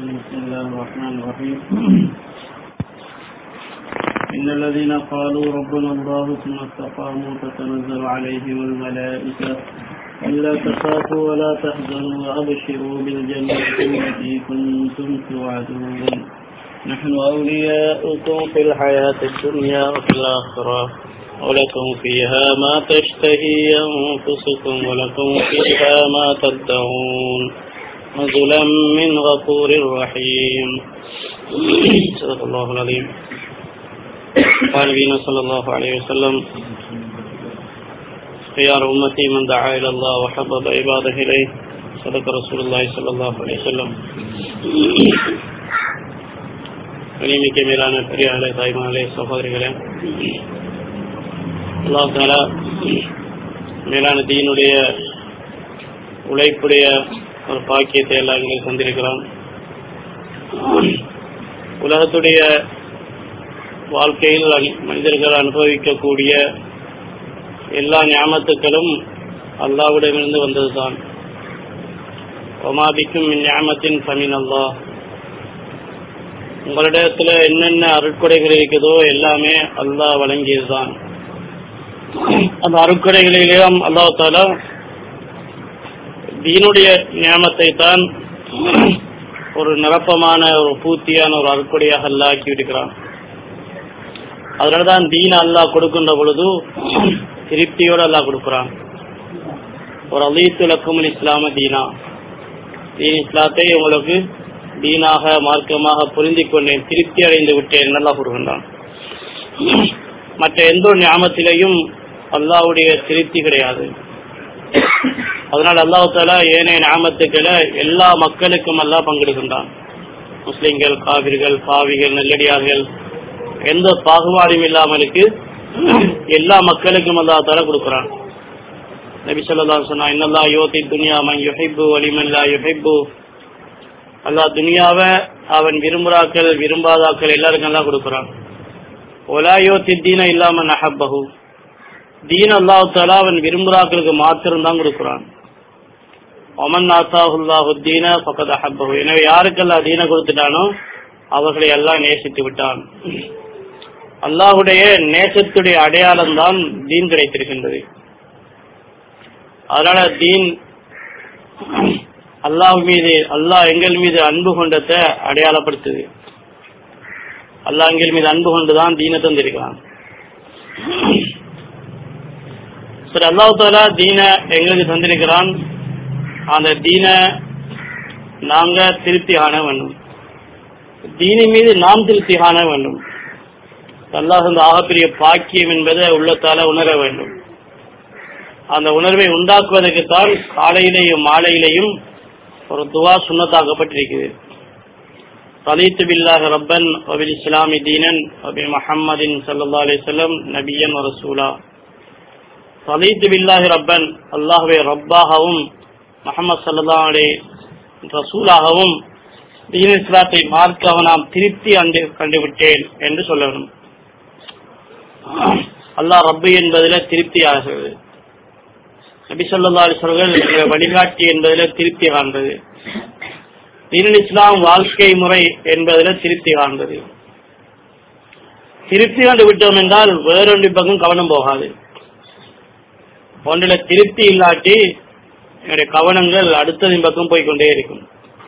بسم الله الرحمن الرحيم إن الذين قالوا ربنا الله ثم استقاموا تتنزل عليهم الملائكة ألا تخافوا ولا تحزنوا وأبشروا بالجنة التي كنتم توعدون نحن أولياؤكم في الحياة الدنيا وفي الآخرة ولكم فيها ما تشتهي أنفسكم ولكم فيها ما تدعون نزلا من غفور رحيم صدق الله العظيم قال نبينا صلى الله عليه وسلم خيار أمتي من دعا إلى الله وحبب عباده إليه صدق رسول الله صلى الله عليه وسلم கனிமிக்க மேலான பெரியார்களே தாய்மார்களே சகோதரிகளே அல்லாஹ் தாலா மேலான தீனுடைய உழைப்புடைய ஒரு பாக்கியத்தை எல்லாம் எங்களுக்கு தந்திருக்கிறான் உலகத்துடைய வாழ்க்கையில் மனிதர்கள் அனுபவிக்கக்கூடிய எல்லா ஞாபகத்துக்களும் அல்லாவிடமிருந்து வந்ததுதான் ஒமாபிக்கும் ஞாபகத்தின் சமீன் அல்லாஹ் உங்களிடத்துல என்னென்ன அருட்கொடைகள் இருக்குதோ எல்லாமே அல்லாஹ் வழங்கியதுதான் அந்த அருட்கொடைகளிலேயும் அல்லாஹால தீனுடைய நியமத்தை தான் ஒரு நிரப்பமான ஒரு பூர்த்தியான ஒரு அருட்கொடையாக அல்லா ஆக்கி விடுக்கிறான் அதனாலதான் தீன அல்லாஹ் கொடுக்கின்ற பொழுது திருப்தியோடு அல்லாஹ் கொடுக்கிறான் ஒரு அலீத்துலக்கும் இஸ்லாம தீனா தீன் இஸ்லாத்தை உங்களுக்கு தீனாக மார்க்கமாக புரிந்து கொண்டேன் திருப்தி அடைந்து விட்டேன் நல்லா கூறுகின்றான் மற்ற எந்த ஒரு ஞாபகத்திலையும் அல்லாவுடைய திருப்தி கிடையாது அதனால் அல்லாஹு தாலா ஏனைய ஞாபகத்துக்களை எல்லா மக்களுக்கும் எல்லாம் பங்கெடுக்கின்றான் முஸ்லிம்கள் காவிர்கள் பாவிகள் நெல்லடியார்கள் எந்த பாகுபாடும் இல்லாமலுக்கு எல்லா மக்களுக்கும் அல்லா தாலா கொடுக்குறான் நபி சொல்லா சொன்னா இன்னல்லா யோதி துனியா மன் யுஹிப்பு வலிமன் லா யுஹிப்பு அல்லா துனியாவை அவன் விரும்புறாக்கள் விரும்பாதாக்கள் எல்லாருக்கும் எல்லாம் கொடுக்குறான் ஒலாயோ தித்தீன இல்லாம நஹப்பகு தீன் அல்லாஹு தாலா அவன் விரும்புறாக்களுக்கு மாத்திரம் தான் கொடுக்குறான் ஒமன் நாசாஹுல்லாஹு தீன பக்கத் அஹப்பகு எனவே யாருக்கெல்லாம் தீன கொடுத்துட்டானோ அவர்களை எல்லாம் நேசித்து விட்டான் அல்லாஹுடைய நேசத்துடைய அடையாளம் தான் தீன் கிடைத்திருக்கின்றது அதனால தீன் அல்லாஹ் மீது அல்லாஹ் எங்கள் மீது அன்பு கொண்டத்தை அடையாளப்படுத்துது அல்லாஹ் எங்கள் மீது அன்பு கொண்டுதான் தீன தந்திருக்கிறான் சரி அல்லாஹு தாலா தீன எங்களுக்கு தந்திருக்கிறான் அந்த தீன நாங்க திருப்தி காண வேண்டும் தீனி மீது நாம் திருப்தி காண வேண்டும் அல்லாஹ் அந்த ஆகப்பெரிய பாக்கியம் என்பதை உள்ளத்தால உணர வேண்டும் அந்த உணர்வை உண்டாக்குவதற்கு தான் காலையிலேயும் மாலையிலேயும் ஒரு துவா சுண்ணத்தாக்கப்பட்டிருக்குது ரலீத்து பில்லாஹ் ரப்பன் வபில் இஸ்லாமி தீனன் வபி முஹம்மதின் சல்லா அலிசல்லம் நபியன் ரசூலா ரலீத்து பில்லாஹி ரப்பன் அல்லாஹுவை ரப்பாகவும் முகமது சல்லா அலி ரசூலாகவும் தீன் இஸ்லாத்தை மார்க்காக நாம் திருப்தி அண்டு கண்டுவிட்டேன் என்று சொல்ல வேண்டும் அல்லாஹ் ரப்பு என்பதில் திருப்தி ஆகிறது நபி சொல்லா அலிஸ்வர்கள் வழிகாட்டி என்பதில் திருப்தி காண்பது தீன் இஸ்லாம் வாழ்க்கை முறை என்பதில் திருப்தி காண்பது திருப்தி கண்டு விட்டோம் என்றால் வேறொன்று பக்கம் கவனம் போகாது ஒன்றில் திருப்தி இல்லாட்டி என்னுடைய கவனங்கள் அடுத்ததின் பக்கம் போய்கொண்டே இருக்கும்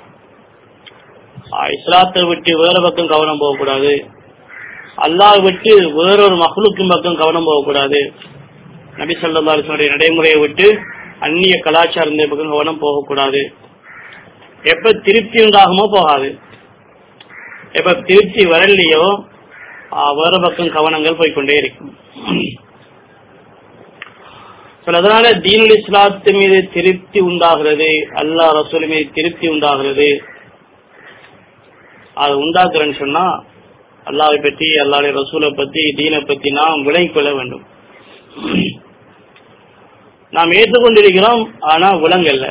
இஸ்லாத்தை விட்டு வேற பக்கம் கவனம் போகக்கூடாது அல்லாஹ் விட்டு வேறொரு மகளுக்கும் பக்கம் கவனம் போகக்கூடாது நபி சொல்லா அலிஸ்வனுடைய நடைமுறையை விட்டு அந்நிய கலாச்சார பக்கம் கவனம் போகக்கூடாது எப்ப திருப்தி உண்டாகுமோ போகாது எப்ப திருப்தி வரலையோ வேற பக்கம் கவனங்கள் போய்கொண்டே இருக்கும் அதனால தீனுல் இஸ்லாத்து மீது திருப்தி உண்டாகிறது அல்லா ரசூல் மீது திருப்தி உண்டாகிறது அது உண்டாக்குறேன்னு சொன்னா அல்லாவை பற்றி அல்லாவுடைய ரசூலை பத்தி தீனை பத்தி நாம் விளங்கிக் கொள்ள வேண்டும் நாம் ஏற்றுக்கொண்டிருக்கிறோம் ஆனா விலங்கல்ல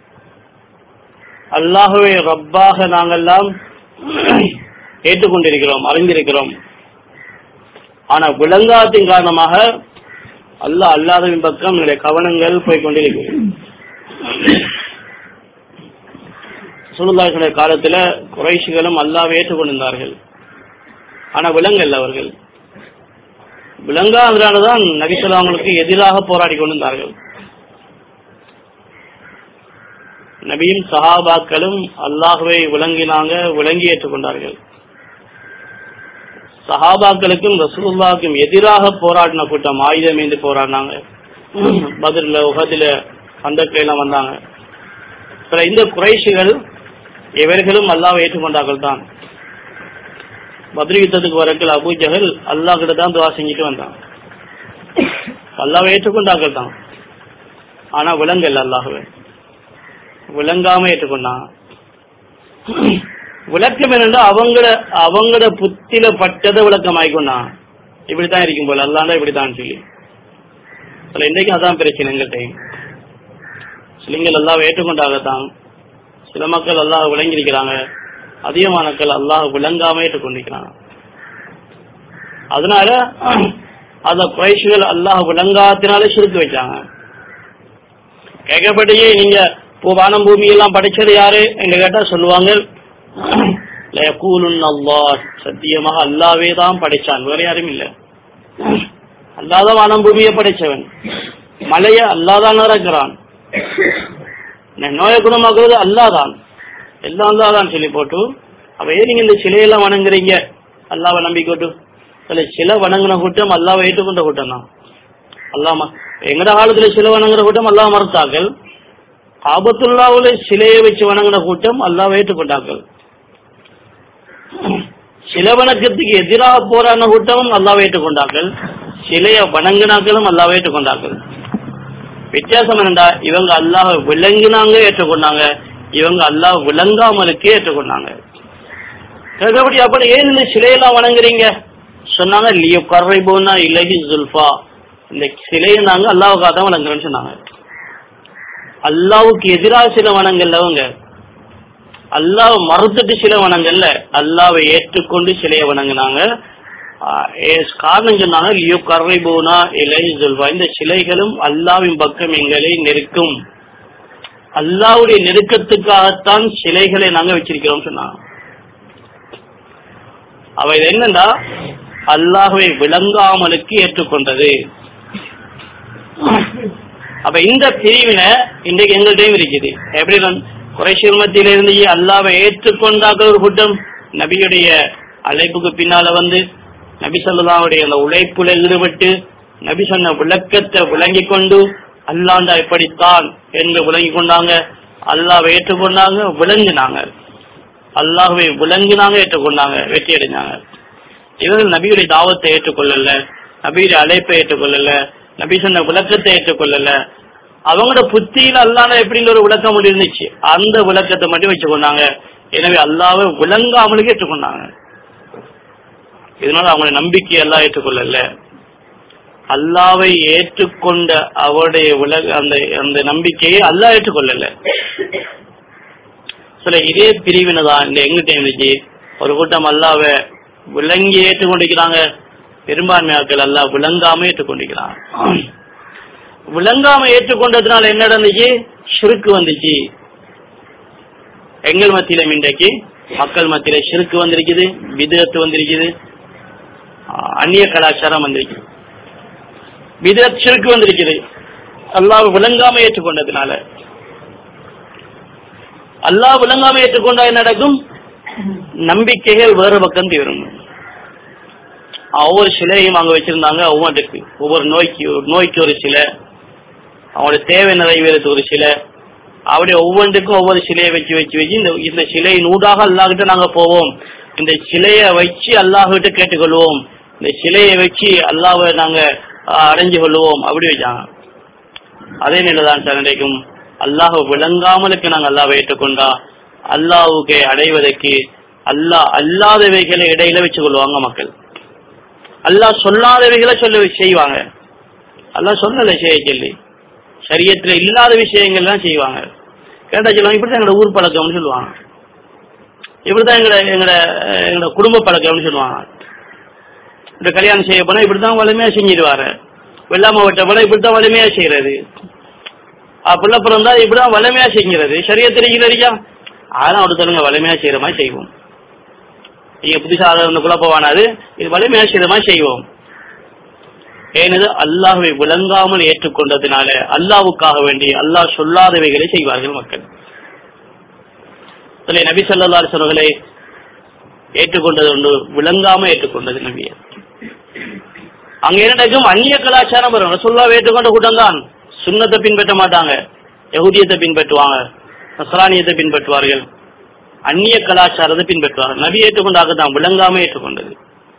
அல்லாஹுவை ரப்பாக நாங்கெல்லாம் ஏற்றுக்கொண்டிருக்கிறோம் அறிந்திருக்கிறோம் ஆனா விளங்காத்தின் காரணமாக அல்லாஹ் அல்லாதவின் பக்கம் நம்முடைய கவனங்கள் போய்கொண்டிருக்கிறது ரசூலுல்லாஹினுடைய காலத்துல குறைஷிகளும் அல்லாவை ஏற்றுக்கொண்டிருந்தார்கள் ஆனா விலங்கல்ல அவர்கள் விலங்காதனாலதான் நபிசல்லாங்களுக்கு எதிராக போராடி கொண்டிருந்தார்கள் நபியும் சஹாபாக்களும் அல்லாஹுவை விளங்கினாங்க விளங்கி ஏற்றுக்கொண்டார்கள் சஹாபாக்களுக்கும் ரசூலுல்லாவுக்கும் எதிராக போராடின கூட்டம் ஆயுதம் ஏந்தி போராடினாங்க பதில உகதில சந்தக்கையெல்லாம் வந்தாங்க சில இந்த குறைஷிகள் இவர்களும் அல்லாவை ஏற்றுக்கொண்டார்கள் தான் பத்ரி யுத்தத்துக்கு வரக்கள் அபு ஜஹல் அல்லாஹ் கிட்ட தான் துவா செஞ்சுட்டு வந்தான் அல்லாவை ஏற்றுக்கொண்டார்கள் தான் ஆனா விலங்கல் அல்லாஹுவே விளங்காம ஏற்றுக்கொண்டான் விளக்கம் என்னன்னா அவங்கள அவங்களோட புத்தில பட்டதை விளக்கம் ஆயிக்கொண்டான் இப்படித்தான் இருக்கும் போல அல்லாண்டா இப்படித்தான் சொல்லி சில இன்றைக்கு அதான் பிரச்சனை எங்கள்கிட்ட சிலங்கள் எல்லாம் ஏற்றுக்கொண்டாகத்தான் சில மக்கள் அல்லாஹ் விளங்கியிருக்கிறாங்க அதிகமான மக்கள் அல்லாஹ் விளங்காம ஏற்றுக்கொண்டிருக்கிறாங்க அதனால அந்த குறைஷிகள் அல்லாஹ் விளங்காத்தினால சுருக்க வச்சாங்க கேட்கப்பட்டே நீங்க வானம் பூமி எல்லாம் படைச்சது யாரு என்று கேட்டா சொல்லுவாங்க அல்லாஹ் சத்தியமாக அல்லாவே தான் படைச்சான் வேற யாரும் இல்ல அல்லாதான் வானம் பூமியை படைச்சவன் மலைய அல்லாதான் இறக்குறான் நோயை குணமாக்குறது அல்லாதான் எல்லாம் அல்லாதான் சொல்லி போட்டு அப்ப ஏன் நீங்க இந்த சிலையெல்லாம் வணங்குறீங்க அல்லாவை நம்பிக்கோட்டு சில சிலை வணங்கின கூட்டம் அல்லாவை ஏற்றுக்கொண்ட கூட்டம் தான் அல்லாம எங்கட காலத்துல சிலை வணங்குற கூட்டம் அல்லா மறுத்தாக்கள் ஆபத்துல்லாவுல சிலையை வச்சு வணங்கின கூட்டம் அல்லாவை ஏற்றுக்கொண்டார்கள் சில வணக்கத்துக்கு எதிராக போராடின கூட்டமும் அல்லாவை ஏற்றுக்கொண்டார்கள் சிலைய வணங்கினாக்களும் அல்லாவை ஏற்றுக்கொண்டார்கள் வித்தியாசம் என்னண்டா இவங்க அல்லாஹ் விளங்கினாங்க ஏற்றுக்கொண்டாங்க இவங்க அல்லாஹ் விளங்காமலுக்கே ஏற்றுக்கொண்டாங்க கேட்கப்படி அப்படி ஏன் இந்த சிலையெல்லாம் வணங்குறீங்க சொன்னாங்க லியோ கர்ரைபோனா இலகி ஜுல்ஃபா இந்த சிலையை நாங்க அல்லாவுக்காக தான் வணங்குறோம்னு சொன்னாங்க அல்லாவுக்கு எதிராக சில வணங்கல்லவங்க அல்லாஹ் மறுத்துட்டு சில வணங்கல்ல அல்லாவை ஏற்றுக்கொண்டு சிலையை வணங்கினாங்க காரணம் சொன்னாங்க லியோ கர்வை போனா இலை சொல்வா இந்த சிலைகளும் அல்லாவின் பக்கம் எங்களை நெருக்கும் அல்லாவுடைய நெருக்கத்துக்காகத்தான் சிலைகளை நாங்க வச்சிருக்கிறோம் சொன்னாங்க அவ இது என்னன்னா அல்லாஹுவை விளங்காமலுக்கு ஏற்றுக்கொண்டது அப்ப இந்த பிரிவினை இன்றைக்கு எங்கள்கிட்டயும் இருக்குது எப்படி குறைஷியல் மத்தியில இருந்து அல்லாவை ஏற்றுக்கொண்டாக்க ஒரு கூட்டம் நபியுடைய அழைப்புக்கு பின்னால வந்து நபி சொல்லாவுடைய அந்த உழைப்புல ஈடுபட்டு நபி சொன்ன விளக்கத்தை விளங்கி கொண்டு அல்லாண்டா இப்படித்தான் என்று விளங்கி கொண்டாங்க அல்லாவை ஏற்றுக்கொண்டாங்க விளங்கினாங்க அல்லாஹுவை விளங்கினாங்க ஏற்றுக்கொண்டாங்க வெற்றி அடைஞ்சாங்க இவர்கள் நபியுடைய தாவத்தை ஏற்றுக்கொள்ளல நபியுடைய அழைப்பை ஏற்றுக்கொள்ளல நபி சொன்ன விளக்கத்தை ஏற்றுக்கொள்ளல அவங்களோட புத்தியில அல்லாத எப்படின்னு ஒரு விளக்கம் இருந்துச்சு அந்த விளக்கத்தை மட்டும் வச்சுக்கொண்டாங்க எனவே அல்லாவை விளங்காமலுக்கு ஏற்றுக்கொண்டாங்க இதனால அவங்களுடைய நம்பிக்கை எல்லாம் ஏற்றுக்கொள்ளல அல்லாவை ஏற்றுக்கொண்ட அவருடைய விலக அந்த அந்த நம்பிக்கையை அல்லா ஏற்றுக்கொள்ளல சில இதே பிரிவினை தான் இந்த எங்கிட்ட இருந்துச்சு ஒரு கூட்டம் அல்லாவை விளங்கி ஏற்றுக்கொண்டிருக்கிறாங்க பெரும்பான்மையாக்கள் அல்லா விளங்காம ஏற்றுக்கொண்டிருக்கிறாங்க விளங்காம ஏற்றுக்கொண்டதுனால என்ன நடந்துச்சு ஷிருக்கு வந்துச்சு எங்கள் மத்தியில இன்றைக்கு மக்கள் மத்தியில ஷிருக்கு வந்திருக்குது விதத்து வந்திருக்குது அந்நிய கலாச்சாரம் வந்திருக்கு விதத் ஷிருக்கு வந்திருக்குது அல்லாஹ் விளங்காம ஏற்றுக்கொண்டதுனால அல்லாஹ் விளங்காம ஏற்றுக்கொண்டா என்ன நடக்கும் நம்பிக்கைகள் வேறு பக்கம் தீரும் ஒவ்வொரு சிலையும் அங்க வச்சிருந்தாங்க ஒவ்வொன்றுக்கு ஒவ்வொரு நோய்க்கு நோய்க்கு ஒரு சிலை அவங்களோட தேவை நிறைவேறது ஒரு சிலை அப்படி ஒவ்வொன்றுக்கும் ஒவ்வொரு சிலையை வச்சு வச்சு வச்சு இந்த இந்த சிலையின் ஊடாக அல்லாஹ்கிட்ட நாங்க போவோம் இந்த சிலையை வச்சு அல்லாஹ்கிட்ட கேட்டுக்கொள்வோம் இந்த சிலையை வச்சு அல்லாவை நாங்க அடைஞ்சு கொள்வோம் அப்படி வச்சாங்க அதே நிலைதான் சார் நினைக்கும் அல்லாஹ் விளங்காமலுக்கு நாங்கள் அல்லாவை ஏற்றுக்கொண்டா அல்லாவுக்கு அடைவதற்கு அல்லாஹ் அல்லாதவைகளை இடையில வச்சு கொள்வாங்க மக்கள் அல்லாஹ் சொல்லாதவைகளை சொல்ல செய்வாங்க அல்லாஹ் சொல்லலை செய்ய சொல்லி சரியத்துல இல்லாத விஷயங்கள்லாம் செய்வாங்க கேட்டா சொல்லுவாங்க இப்படிதான் எங்களோட ஊர் பழக்கம்னு சொல்லுவாங்க இப்படிதான் எங்களோட எங்களோட எங்களோட குடும்ப பழக்கம்னு சொல்லுவாங்க இந்த கல்யாணம் செய்ய போனா இப்படித்தான் வலிமையா செஞ்சிருவாரு வெள்ளாம வெட்ட போனா இப்படித்தான் வலிமையா செய்யறது புள்ள பிறந்தா இப்படிதான் வலிமையா செஞ்சுறது சரியா தெரிகிறது இல்லையா அதெல்லாம் ஒருத்தருங்க வலிமையா செய்யற மாதிரி செய்வோம் நீங்க புதுசா அதை குழப்பமானது இது வலிமையா செய்யற மாதிரி செய்வோம் ஏனது அல்லாஹுவை விளங்காமல் ஏற்றுக்கொண்டதினால அல்லாவுக்காக வேண்டி அல்லாஹ் சொல்லாதவைகளை செய்வார்கள் மக்கள் சில நபி சொல்லா சொல்வர்களை ஏற்றுக்கொண்டது உண்டு விளங்காம ஏற்றுக்கொண்டது நபியை அங்க என்ன நடக்கும் அந்நிய கலாச்சாரம் வரும் ரசுல்லாவை ஏற்றுக்கொண்ட கூட்டம் தான் சுண்ணத்தை பின்பற்ற மாட்டாங்க யகுதியத்தை பின்பற்றுவாங்க நசரானியத்தை பின்பற்றுவார்கள் அந்நிய கலாச்சாரத்தை பின்பற்றுவார்கள் நபி ஏற்றுக்கொண்டாக தான் விளங்காம ஏற்றுக்கொண்டது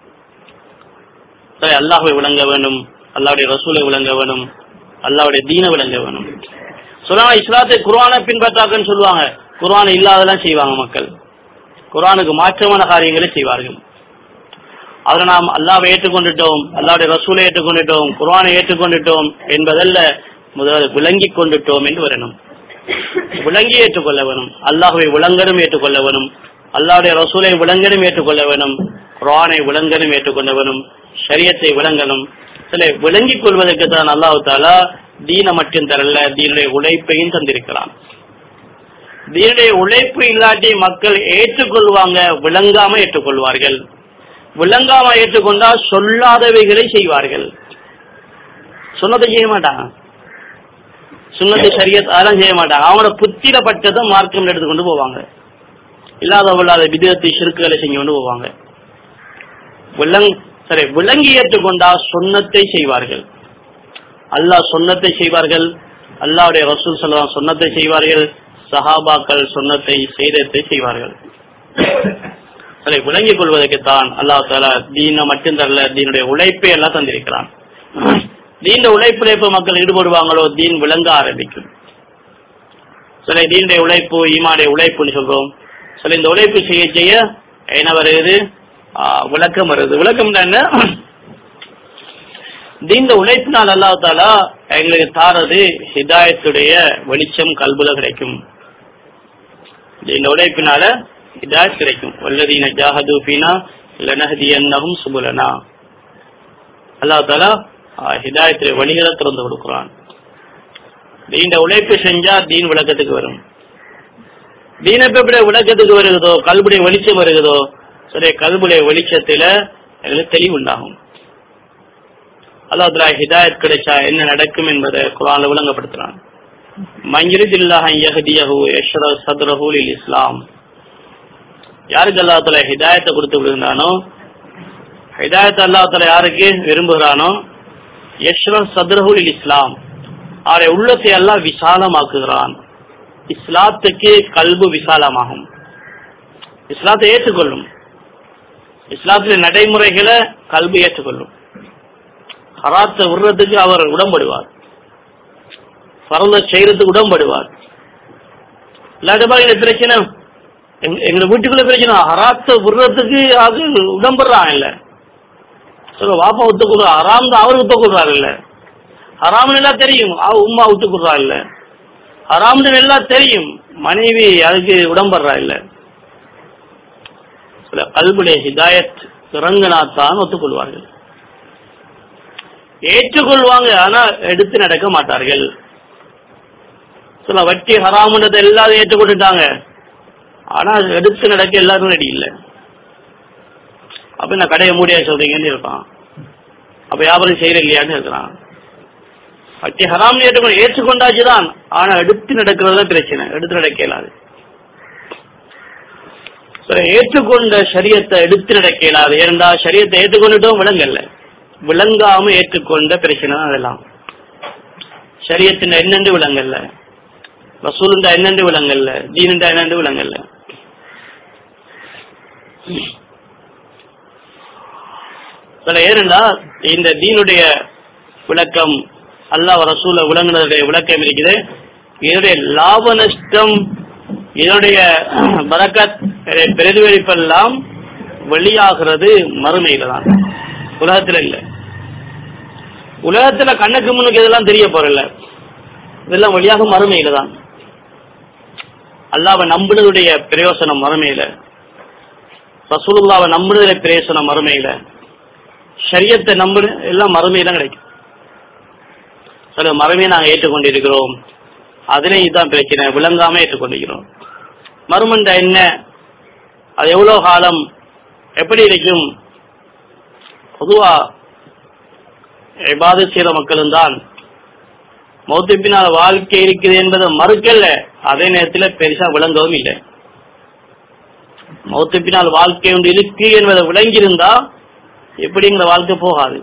சரி அல்லாஹை விளங்க வேண்டும் அல்லாவுடைய ரசூலை விளங்க வேணும் அல்லாவுடைய தீன விளங்க வேணும் சொல்லுவாங்க இஸ்லாத்தை குர்ஆனை பின்பற்றாக்கன்னு சொல்லுவாங்க குர்ஆன் இல்லாதெல்லாம் செய்வாங்க மக்கள் குர்ஆனுக்கு மாற்றமான காரியங்களை செய்வார்கள் அதுல நாம் அல்லாவை ஏற்றுக்கொண்டுட்டோம் அல்லாவுடைய ரசூலை ஏற்றுக்கொண்டுட்டோம் குர்ஆனை ஏற்றுக்கொண்டுட்டோம் என்பதல்ல முதல் விளங்கி கொண்டுட்டோம் என்று வரணும் விளங்கி ஏற்றுக்கொள்ள வேணும் அல்லாஹுவை விளங்கனும் ஏற்றுக்கொள்ள வேணும் அல்லாவுடைய ரசூலை விளங்கனும் ஏற்றுக்கொள்ள வேணும் குரானை விளங்கனும் ஏற்றுக்கொள்ள வேணும் ஷரியத்தை விளங்கணும் சில விளங்கிக் கொள்வதற்கு தான் அல்லாஹு தாலா தீன மட்டும் தரல தீனுடைய உழைப்பையும் தந்திருக்கிறான் தீனுடைய உழைப்பு இல்லாட்டி மக்கள் ஏற்றுக்கொள்வாங்க விளங்காம ஏற்றுக்கொள்வார்கள் விளங்காம ஏற்றுக்கொண்டா சொல்லாதவைகளை செய்வார்கள் சொன்னதை செய்ய மாட்டாங்க சுண்ணத்தை சரியத் அதெல்லாம் செய்ய மாட்டாங்க அவங்களோட புத்திர பட்டதை மார்க்கம் எடுத்துக்கொண்டு போவாங்க இல்லாத இல்லாத விதத்தை சிறுக்குகளை செஞ்சு கொண்டு போவாங்க விளங் சரி விளங்கி ஏற்றுக்கொண்டா சொன்னத்தை செய்வார்கள் அல்லாஹ் சொன்னத்தை செய்வார்கள் அல்லாவுடைய ரசூல் சொல்லலாம் சொன்னத்தை செய்வார்கள் சஹாபாக்கள் சொன்னத்தை செய்தத்தை செய்வார்கள் சரி விளங்கிக் கொள்வதற்குத்தான் அல்லாஹ் தாலா தீன மட்டும் தரல தீனுடைய உழைப்பை எல்லாம் தந்திருக்கிறான் தீண்ட உழைப்பில் எப்ப மக்கள் ஈடுபடுவாங்களோ தீன் விளங்க ஆரம்பிக்கும் சில தீனுடைய உழைப்பு ஈமாடைய உழைப்புன்னு சொல்றோம் சில இந்த உழைப்பு செய்ய செய்ய என்ன வருது விளக்கம் வருது விளக்கம் என்ன தீண்ட உழைப்பினால் அல்லா தாலா எங்களுக்கு தாரது ஹிதாயத்துடைய வெளிச்சம் கல்புல கிடைக்கும் இந்த உழைப்பினால ஹிதாயத் கிடைக்கும் வல்லதீன ஜாஹது பீனா லனஹதியன்னஹும் சுபுலனா அல்லா தாலா ஹிதாயத்துடைய வழிகளை திறந்து கொடுக்கிறான் தீண்ட உழைப்பு செஞ்சா தீன் விளக்கத்துக்கு வரும் தீன எப்படி விளக்கத்துக்கு வருகிறதோ கல்புடைய வெளிச்சம் வருகிறதோ சரி கல்புடைய வெளிச்சத்துல எங்களுக்கு தெளிவு உண்டாகும் அல்லாஹ் ஹிதாயத் கிடைச்சா என்ன நடக்கும் என்பதை குரான்ல விளங்கப்படுத்துறான் இஸ்லாம் யாருக்கு அல்லா தலா ஹிதாயத்தை கொடுத்து விடுகிறானோ ஹிதாயத்தை அல்லா தலா யாருக்கு விரும்புகிறானோ யஷ்ரத் சத்ரஹுல் இஸ்லாம் அவருடைய உள்ளத்தை எல்லாம் விசாலமாக்குகிறான் இஸ்லாத்துக்கு கல்பு விசாலமாகும் இஸ்லாத்தை ஏற்றுக்கொள்ளும் இஸ்லாத்தின் நடைமுறைகளை கல்வி ஏற்றுக்கொள்ளும் ஹராத்தை விடுறதுக்கு அவர் உடம்படுவார் பரந்த செய்யறதுக்கு உடம்படுவார் இல்லாட்டப்பா இந்த பிரச்சனை எங்க வீட்டுக்குள்ள பிரச்சனை ஹராத்தை விடுறதுக்கு அது உடம்படுறான் இல்ல சொல்ல வாப்பா ஒத்துக்கொள்றா ஹராம் தான் அவர் ஒத்துக்கொள்றாரு இல்ல ஹராம்னு எல்லாம் தெரியும் உமா ஒத்துக்கொள்றா இல்ல ஹராம்னு எல்லாம் தெரியும் மனைவி அதுக்கு உடம்படுறா இல்ல சில கல்புடைய ஹிதாயத் இறங்கினாத்தான் ஒத்துக்கொள்வார்கள் ஏற்றுக்கொள்வாங்க ஆனா எடுத்து நடக்க மாட்டார்கள் சில வட்டி ஹராமுன்றதை எல்லாரும் ஏற்றுக்கொண்டுட்டாங்க ஆனா எடுத்து நடக்க எல்லாரும் ரெடி இல்லை அப்ப நான் கடையை மூடியா சொல்றீங்கன்னு இருப்பான் அப்ப வியாபாரம் செய்யற இல்லையான்னு இருக்கிறான் வட்டி ஹராம் ஏற்றுக்கொண்டு ஏற்றுக்கொண்டாச்சுதான் ஆனா எடுத்து நடக்கிறது பிரச்சனை எடுத்து நடக்க இயலாது ஏற்றுக்கொண்ட சரியத்தை எடுத்து நடக்க இயலாது ஏனென்றா சரியத்தை ஏற்றுக்கொண்டுட்டோம் விளங்கல்ல விளங்காம ஏற்றுக்கொண்ட பிரச்சனை தான் அதெல்லாம் சரியத்தின் என்னென்று விளங்கல்ல ரசூலுண்டா என்னென்று விளங்கல்ல தீனுண்டா என்னென்று விளங்கல்ல சில ஏனென்றா இந்த தீனுடைய விளக்கம் அல்லாஹ் ரசூல விளங்குனதுடைய விளக்கம் இருக்குது இதனுடைய லாப நஷ்டம் இதனுடைய பரக்கத் பிரதிபலிப்பெல்லாம் வெளியாகிறது மறுமையில தான் உலகத்துல இல்ல உலகத்துல கண்ணுக்கு முன்னுக்கு இதெல்லாம் தெரிய போறல இதெல்லாம் வழியாக மறுமையில தான் அல்லாவை நம்பினதுடைய பிரயோசனம் மறுமையில ரசூலுல்லாவை நம்பினதுல பிரயோசனம் மறுமையில ஷரியத்தை நம்பின எல்லாம் மறுமையில கிடைக்கும் சில மறுமையை நாங்க ஏற்றுக்கொண்டிருக்கிறோம் அதிலே இதுதான் பிரச்சனை விளங்காம ஏற்றுக்கொண்டிருக்கிறோம் மறுமண்ட என்ன அது எவ்வளவு காலம் எப்படி இருக்கும் பொதுவா இபாதத் செய்யற மக்களும் தான் மௌத்து பின்னால் வாழ்க்கை இருக்குது என்பதை மறுக்கல அதே நேரத்தில் பெருசா விளங்கவும் இல்லை மௌத்து பின்னால் வாழ்க்கை ஒன்று இருக்கு என்பதை விளங்கியிருந்தா எப்படிங்கிற வாழ்க்கை போகாது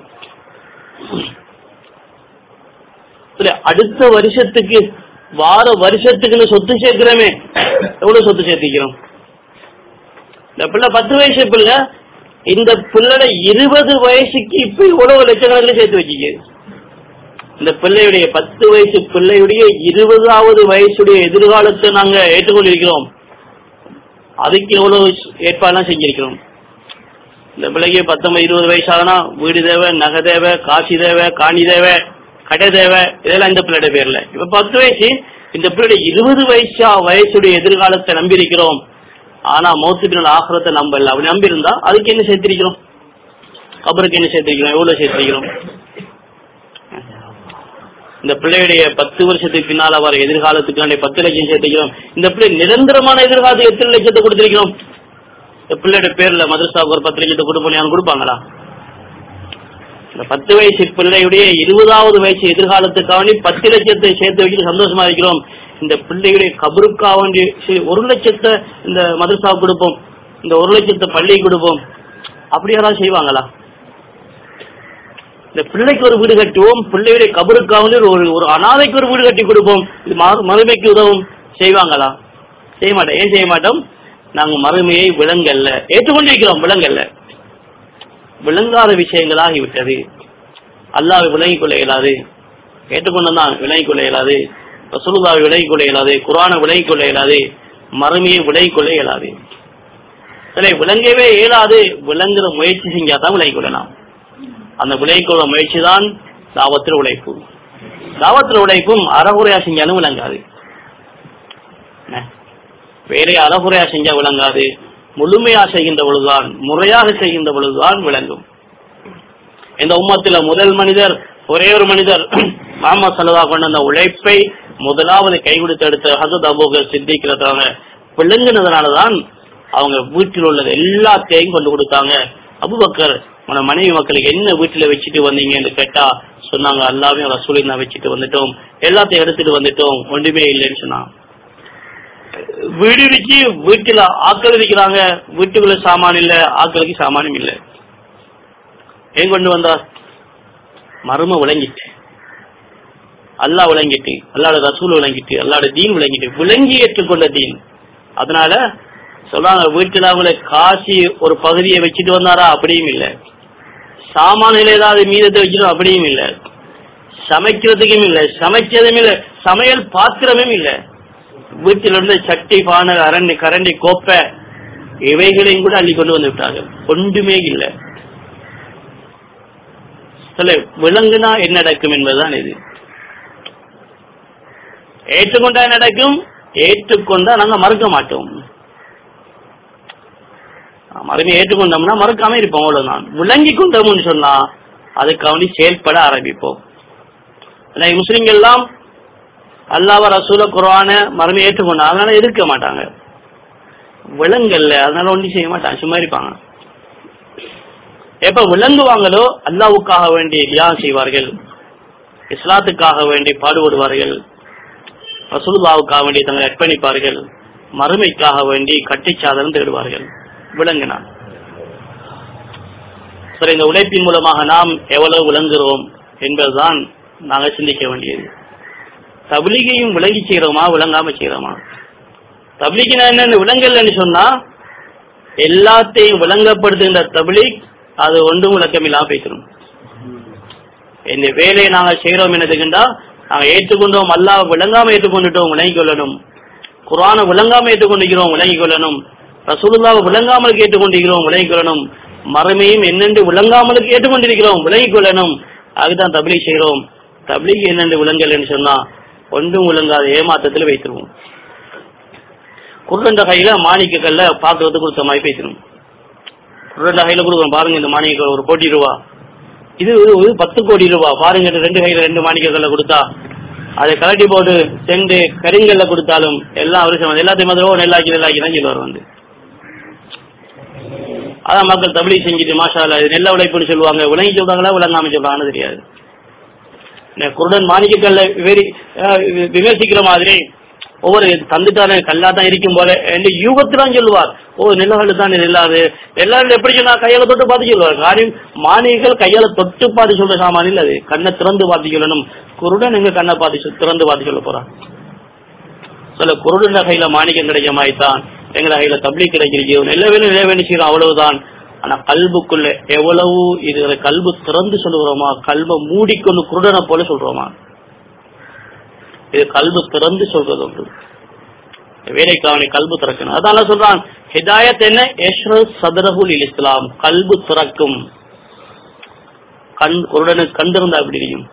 இல்ல, அடுத்த வருஷத்துக்கு வார வருஷத்துக்குன்னு சொத்து சேர்க்கிறோமே எவ்வளவு சொத்து சேர்த்திக்கிறோம் இந்த பிள்ளை பத்து வயசு பிள்ளை இந்த பிள்ளை இருபது வயசுக்கு இப்ப இவ்வளவு லட்சக்கணக்கில் சேர்த்து வச்சுக்கு இந்த பிள்ளையுடைய பத்து வயசு பிள்ளையுடைய இருபதாவது வயசுடைய எதிர்காலத்தை நாங்க ஏற்றுக்கொண்டிருக்கிறோம் அதுக்கு எவ்வளவு ஏற்பாடுலாம் செஞ்சிருக்கிறோம் இந்த பிள்ளைக்கு பத்தொன்பது இருபது வயசாகனா வீடு தேவை நகை தேவை காசி தேவை காணி தேவை கடை தேவை இதெல்லாம் இந்த பிள்ளையோட பேர்ல இப்ப பத்து வயசு இந்த பிள்ளையோட இருபது வயசா வயசுடைய எதிர்காலத்தை நம்பி இருக்கிறோம் ஆனா மௌத்து பின்னால் ஆகிறத நம்பல அப்படி நம்பி இருந்தா அதுக்கு என்ன சேர்த்திருக்கிறோம் கபருக்கு என்ன சேர்த்திருக்கிறோம் எவ்வளவு சேர்த்திருக்கிறோம் இந்த பிள்ளையுடைய பத்து வருஷத்துக்கு பின்னால வர எதிர்காலத்துக்காண்டி பத்து லட்சம் சேர்த்திக்கிறோம் இந்த பிள்ளை நிரந்தரமான எதிர்காலத்துக்கு எத்தனை லட்சத்தை கொடுத்திருக்கிறோம் இந்த பிள்ளையோட பேர்ல மதுரசாவுக்கு ஒரு பத்து லட்சத்தை கொடுப்போம் யாரும் கொடுப்பாங்களா இந்த பத்து வயசு பிள்ளையுடைய இருபதாவது வயசு எதிர்காலத்துக்காண்டி பத்து லட்சத்தை சேர்த்து வச்சுட்டு சந்தோஷமா இருக்கிறோம் இந்த பிள்ளையுடைய கபருக்காக வேண்டி சரி, ஒரு லட்சத்தை இந்த மதுரசாவுக்கு கொடுப்போம் இந்த ஒரு லட்சத்தை பள்ளிக்கு கொடுப்போம் அப்படி யாராவது செய்வாங்களா இந்த பிள்ளைக்கு ஒரு வீடு கட்டுவோம் பிள்ளையுடைய கபருக்காக வேண்டி ஒரு ஒரு அனாதைக்கு ஒரு வீடு கட்டி கொடுப்போம் இது மறு- மறுமைக்கு உதவும் செய்வாங்களா செய்ய மாட்டோம் ஏன் செய்ய மாட்டோம் நாங்க மறுமையை விலங்கல்ல ஏற்றுக்கொண்டிருக்கிறோம் விலங்கல்ல விளங்காத விஷயங்களாகிவிட்டது அல்லாஹ் விளங்கிக் கொள்ள இயலாது ஏற்றுக்கொண்டுதான் விளங்கிக் கொள்ள இயலாது ரசூலுல்லாவை விளங்கிக் கொள்ள இயலாது குரானை விளங்கிக் கொள்ள இயலாது மறுமையை விளங்கிக் கொள்ள இயலாது சில விளங்கவே இயலாது விளங்குற முயற்சி செஞ்சா தான் விளங்கிக் கொள்ளலாம் அந்த விளங்கிக் கொள்ள முயற்சி தான் தாவத்தில் உழைப்பு தாவத்தில் உழைப்பும் அறகுறையா செஞ்சாலும் விளங்காது என்ன? வேற அறகுறையா செஞ்சா விளங்காது முழுமையா செய்கின்ற பொழுதுதான் முறையாக செய்கின்ற பொழுதுதான் விளங்கும் இந்த உம்மத்துல முதல் மனிதர் ஒரே ஒரு மனிதர் முகமது சல்லா கொண்ட அந்த உழைப்பை முதலாவது கை கொடுத்து எடுத்த ஹசத் அபூகர் சித்திக்கிறதாங்க விளங்குனதுனாலதான் அவங்க வீட்டில் உள்ளது எல்லாத்தையும் கொண்டு கொடுத்தாங்க அபுபக்கர் మన மனைவி மக்களுக்கு என்ன வீட்டுல வச்சுட்டு வந்தீங்கன்னு கேட்டா சொன்னாங்க எல்லாமே ரசூலையும் நான் வச்சுட்டு வந்துட்டோம் எல்லாத்தையும் எடுத்துட்டு வந்துட்டோம் ஒன்றுமே இல்லைன்னு சொன்னான் வீடு இருக்கு வீட்டுல ஆட்கள் இருக்கிறாங்க வீட்டுக்குள்ள சாமான் இல்ல ஆட்களுக்கு சாமானும் இல்ல ஏன் கொண்டு வந்தா மர்ம விளங்கிட்டு அல்லாஹ் விளங்கிட்டு அல்லாட ரசூல் விளங்கிட்டு அல்லாட தீன் விளங்கிட்டு விளங்கி ஏற்றுக்கொண்ட தீன் அதனால சொல்றாங்க வீட்டுல அவங்கள காசி ஒரு பகுதியை வச்சுட்டு வந்தாரா அப்படியும் இல்ல சாமானில் ஏதாவது மீதத்தை வச்சிடும் அப்படியும் இல்ல சமைக்கிறதுக்கும் இல்ல சமைச்சதும் இல்ல சமையல் பாத்திரமும் இல்ல வீட்டில் இருந்த சட்டி பானை அரண்டி கரண்டி கோப்பை இவைகளையும் கூட அள்ளி கொண்டு வந்து விட்டாங்க ஒன்றுமே இல்லை சொல்ல விலங்குனா என்ன நடக்கும் என்பதுதான் இது ஏற்றுக்கொண்டா என்ன நடக்கும் ஏற்றுக்கொண்டா நாங்க மறுக்க மாட்டோம் மறுமை ஏற்றுக்கொண்டோம்னா மறுக்காம இருப்போம் அவ்வளவுதான் விளங்கி கொண்டோம்னு சொன்னா அதுக்கு அவனி செயல்பட ஆரம்பிப்போம் ஆனா முஸ்லிம்கள் எல்லாம் அல்லாவ ரசூல குரான மறுமை ஏற்றுக்கொண்டா அதனால இருக்க மாட்டாங்க விலங்கல்ல அதனால ஒன்றும் செய்ய மாட்டாங்க சும்மா இருப்பாங்க எப்ப விளங்குவாங்களோ அல்லாவுக்காக வேண்டி தியாகம் செய்வார்கள் இஸ்லாத்துக்காக வேண்டி பாடுபடுவார்கள் ரசூலுல்லாவுக்காக வேண்டி தங்களை அர்ப்பணிப்பார்கள் மறுமைக்காக வேண்டி கட்டிச்சாதனம் தேடுவார்கள் விளங்கினான் சரி இந்த உழைப்பின் மூலமாக நாம் எவ்வளவு விளங்குகிறோம் என்பதுதான் நாங்க சிந்திக்க வேண்டியது தபிலிகையும் விளங்கி செய்யறோமா விளங்காம செய்யறோமா தபிலிகினா என்னன்னு விளங்கலன்னு சொன்னா எல்லாத்தையும் விளங்கப்படுத்துகின்ற தபிலிக் அது ஒன்றும் விளக்கம் இல்லாம பேசணும் இந்த வேலையை நாங்க செய்யறோம் என்னதுக்குண்டா நாங்க ஏற்றுக்கொண்டோம் அல்லாஹ் விளங்காம ஏற்றுக்கொண்டுட்டோம் விளங்கிக் கொள்ளணும் குரானை விளங்காம ஏற்றுக்கொண்டிருக்கிறோம் விளங்கிக் கொள்ளணும் ரசூலுல்லாவை விளங்காமல் கேட்டுக்கொண்டிருக்கிறோம் விளங்கிக் கொள்ளணும் மறுமையும் என்னென்று விளங்காமலுக்கு ஏற்றுக்கொண்டிருக்கிறோம் விளங்கிக் கொள்ளணும் அதுதான் தபிலீக் செய்கிறோம் தபிலீக் என்னென்று விளங்கலன்னு சொன்னா ஒன்றும் விளங்காத ஏமாத்தத்தில் வைத்திருவோம் குருண்ட கையில மாணிக்க கல்ல பாக்குறது கொடுத்த மாதிரி பேசணும் குருண்ட கையில கொடுக்குறோம் பாருங்க இந்த மாணிக்க கல் ஒரு கோடி ரூபா இது ஒரு பத்து கோடி ரூபா பாருங்க இந்த ரெண்டு கையில ரெண்டு மாணிக்க கல்ல கொடுத்தா அதை கலட்டி போட்டு சென்று கரிங்கல்ல கொடுத்தாலும் எல்லாம் அவரு சம்மதம். எல்லாத்தையும் மாதிரி ஓ நெல்லாக்கி நெல்லாக்கி தான் சொல்லுவார் வந்து அதான் மக்கள் தபிலி செஞ்சுட்டு மாஷா அல்லா, இது நெல்ல உழைப்புன்னு சொல்லுவாங்க விளங்கி சொல்றாங்களா விளங்காம சொல்றாங்கன்னு தெரியாது இந்த குருடன் மாணிக்கக்கல்ல விவரி அஹ் வி- விமர்சிக்கிற மாதிரி ஒவ்வொரு தந்துட்டான கல்லா தான் இருக்கும் போல என்று யூகத்திலாம் சொல்லுவார் ஓ நெல்லகல் தான் நெல்லாது நெல்லாது எப்படி சொன்னா கையால தொட்டு பார்த்து சொல்லுவார் காரியம் மாணிகள் கையால தொட்டு பார்த்து சொல்ற சாமான் இல்ல அது கண்ணை திறந்து பார்த்து சொல்லணும் குருடன் எங்க கண்ணை பார்த்து சொல்- திறந்து பார்த்து சொல்ல போறான் சில குருடன் கையில மாணிக்கம் கிடைக்க மாதிரிதான் எங்கட கையில தப்லி கிடைக்கிறீங்க நெல்ல வேணும் நெல்ல வேணும் செய்யறோம் அவ்வளவுதான் ஆனா கல்புக்குள்ள எவ்வளவு இது கல்பு திறந்து சொல்லுகிறோமா கல்வை மூடிக்கொண்டு குருடனை போல சொல்றோமா இது கல்பு திறந்து சொல்றது உண்டு வேலைக்காவனை கல்பு திறக்கணும் அதனால சொல்றான் ஹிதாயத் என்ன எஷ்ரு சதரகுல் இஸ்லாம் கல்பு திறக்கும் கண் குருடனுக்கு கண் திறந்தா அப்படி இருக்கும்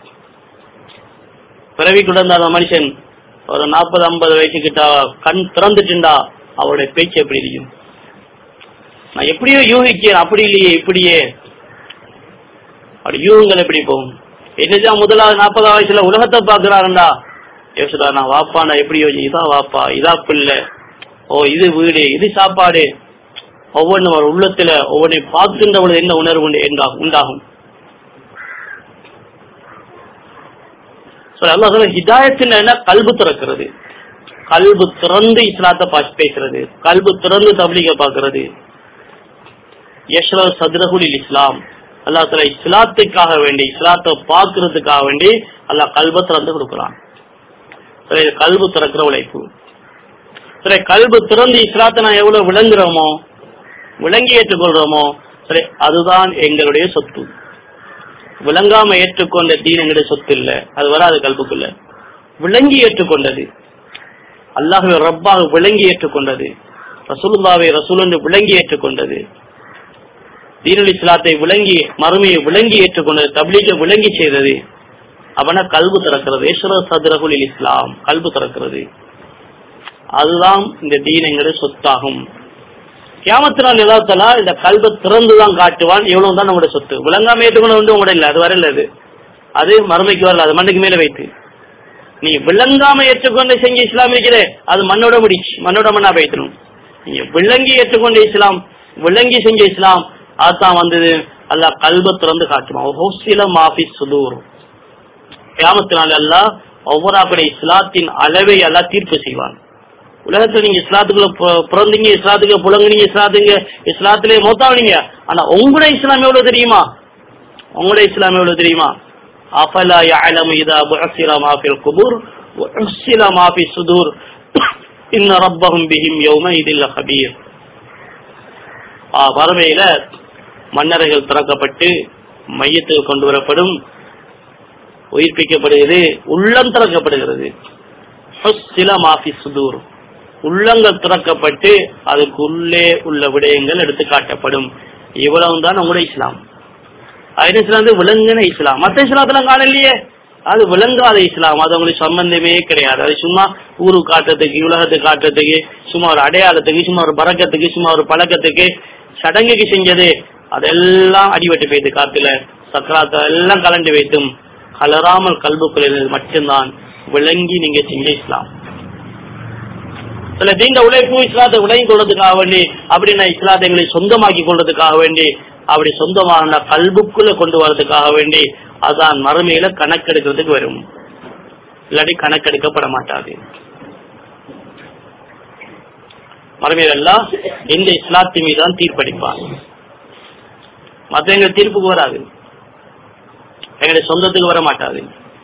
பிறவி கிடந்த அந்த மனுஷன் ஒரு நாற்பது ஐம்பது வயசு கிட்ட கண் திறந்துட்டுண்டா அவருடைய பேச்சு எப்படி இருக்கும் நான் எப்படியோ யூகிக்கிறேன் அப்படி இல்லையே இப்படியே அப்படி யூகங்கள் எப்படி போகும் என்னதான் முதலாவது நாற்பதாம் வயசுல உலகத்தை பாக்குறாருண்டா யோசிடா நான் வாப்பா நான் எப்படி யோசி இதா வாப்பா இதா பிள்ளை ஓ இது வீடு இது சாப்பாடு ஒவ்வொன்றும் ஒரு உள்ளத்துல ஒவ்வொன்றை பார்க்கின்ற பொழுது என்ன உணர்வு உண்டு என்றாகும் உண்டாகும் சொல்ல அல்லாஹ் சொல்ல ஹிதாயத்தின் என்ன கல்பு திறக்கிறது கல்பு திறந்து இஸ்லாத்தை பா- பேசுறது கல்பு திறந்து தப்லீக பாக்குறது யஷ்ர சதுரகுலில் இஸ்லாம் அல்லாஹ் தலா இஸ்லாத்துக்காக வேண்டி இஸ்லாத்தை பார்க்கறதுக்காக வேண்டி அல்லாஹ் கல்பை திறந்து கொடுக்குறான் சரி இது கல்பு திறக்கிற உழைப்பு சரி கல்பு திறந்து இஸ்லாத்தை நான் எவ்வளவு விளங்குறோமோ விளங்கி ஏற்றுக்கொள்றோமோ சரி அதுதான் எங்களுடைய சொத்து விளங்காம ஏற்றுக்கொண்ட தீன் எங்களுடைய சொத்து இல்ல அது வராது கல்புக்குள்ள விளங்கி ஏற்றுக்கொண்டது அல்லாஹுவை ரப்பாக விளங்கி ஏற்றுக்கொண்டது ரசூலுல்லாவை ரசூல் என்று விளங்கி ஏற்றுக்கொண்டது தீனுல் இஸ்லாத்தை விளங்கி மறுமையை விளங்கி ஏற்றுக்கொண்டது தப்லீகை விளங்கி செய்தது அவன கல்பு திறக்கிறது ஈஸ்வர சதுரகுலில் இஸ்லாம் கல்பு திறக்கிறது அதுதான் இந்த தீன் எங்களுடைய சொத்தாகும் கியாமத்தினால் நிலத்தலா இந்த கல்வை திறந்துதான் காட்டுவான் இவ்வளவு தான் நம்முடைய சொத்து விளங்காம ஏற்றுக்கொண்டு வந்து உங்களோட இல்ல அது வரல அது அது மறுமைக்கு வரல அது மண்ணுக்கு மேல வைத்து நீ விளங்காம ஏற்றுக்கொண்டு செஞ்ச இஸ்லாம் இருக்கிறே அது மண்ணோட முடிச்சு மண்ணோட மண்ணா வைத்தணும் நீங்க விளங்கி ஏற்றுக்கொண்ட இஸ்லாம் விளங்கி செஞ்ச இஸ்லாம் அதுதான் வந்தது அல்லாஹ் கல்வை திறந்து காட்டுவான் ஹோசில மாஃபி சுதூர் கியாமத்தினால் அல்லாஹ் ஒவ்வொரு அப்படி இஸ்லாத்தின் அளவை எல்லாம் தீர்ப்பு செய்வான் உலகத்துல நீங்க இஸ்லாத்துக்குள்ள பு- பிறந்தீங்க இஸ்லாத்துக்கு புலங்குனீங்க இஸ்லாத்துக்கு இஸ்லாத்திலே மொத்தாவீங்க ஆனா உங்களோட இஸ்லாம் எவ்வளவு தெரியுமா உங்களோட இஸ்லாம் எவ்வளவு தெரியுமா அஃபலா يعلم اذا بعثر ما في القبور وحصل ما في الصدور ان ربهم بهم يومئذ لخبير ஆ, வறுமையில மன்னர்கள் திறக்கப்பட்டு மையத்துக்கு கொண்டு வரப்படும் உயிர்ப்பிக்கப்படுகிறது உள்ளம் திறக்கப்படுகிறது சில மாஃபி சுதூர் உள்ளங்கள் திறக்கப்பட்டு அதுக்குள்ளே உள்ள விடயங்கள் எடுத்து காட்டப்படும் இவ்வளவு தான் நம்முடைய இஸ்லாம் அது இஸ்லாம் வந்து விளங்குன இஸ்லாம் மத்த இஸ்லாத்துல காணலையே அது விளங்காத இஸ்லாம் அது உங்களுக்கு சம்பந்தமே கிடையாது அது சும்மா ஊரு காட்டுறதுக்கு உலகத்துக்கு காட்டுறதுக்கு சும்மா ஒரு அடையாளத்துக்கு சும்மா ஒரு பறக்கத்துக்கு சும்மா ஒரு பழக்கத்துக்கு சடங்குக்கு செஞ்சது அதெல்லாம் அடிபட்டு போயிட்டு காத்துல சக்கராத்த எல்லாம் கலண்டு வைத்தும் கலராமல் கல்புக்குள் இருந்தது மட்டும்தான் விளங்கி நீங்க செஞ்ச இஸ்லாம் சில தீண்ட உழைப்பு இஸ்லாத்தை விளங்கி கொள்றதுக்காக வேண்டி அப்படி நான் இஸ்லாத்தை எங்களை சொந்தமாக்கி கொள்றதுக்காக வேண்டி அப்படி சொந்தமான கல்புக்குள்ள கொண்டு வர்றதுக்காக வேண்டி அதான் மறுமையில கணக்கெடுக்கிறதுக்கு வரும் இல்லாட்டி கணக்கெடுக்கப்பட மாட்டாது மறுமையில எல்லாம் இந்த இஸ்லாத்தின் மீது தான் தீர்ப்பளிப்பார் மத்த எங்க தீர்ப்புக்கு வராது எங்களுடைய சொந்தத்துக்கு வர மாட்டாது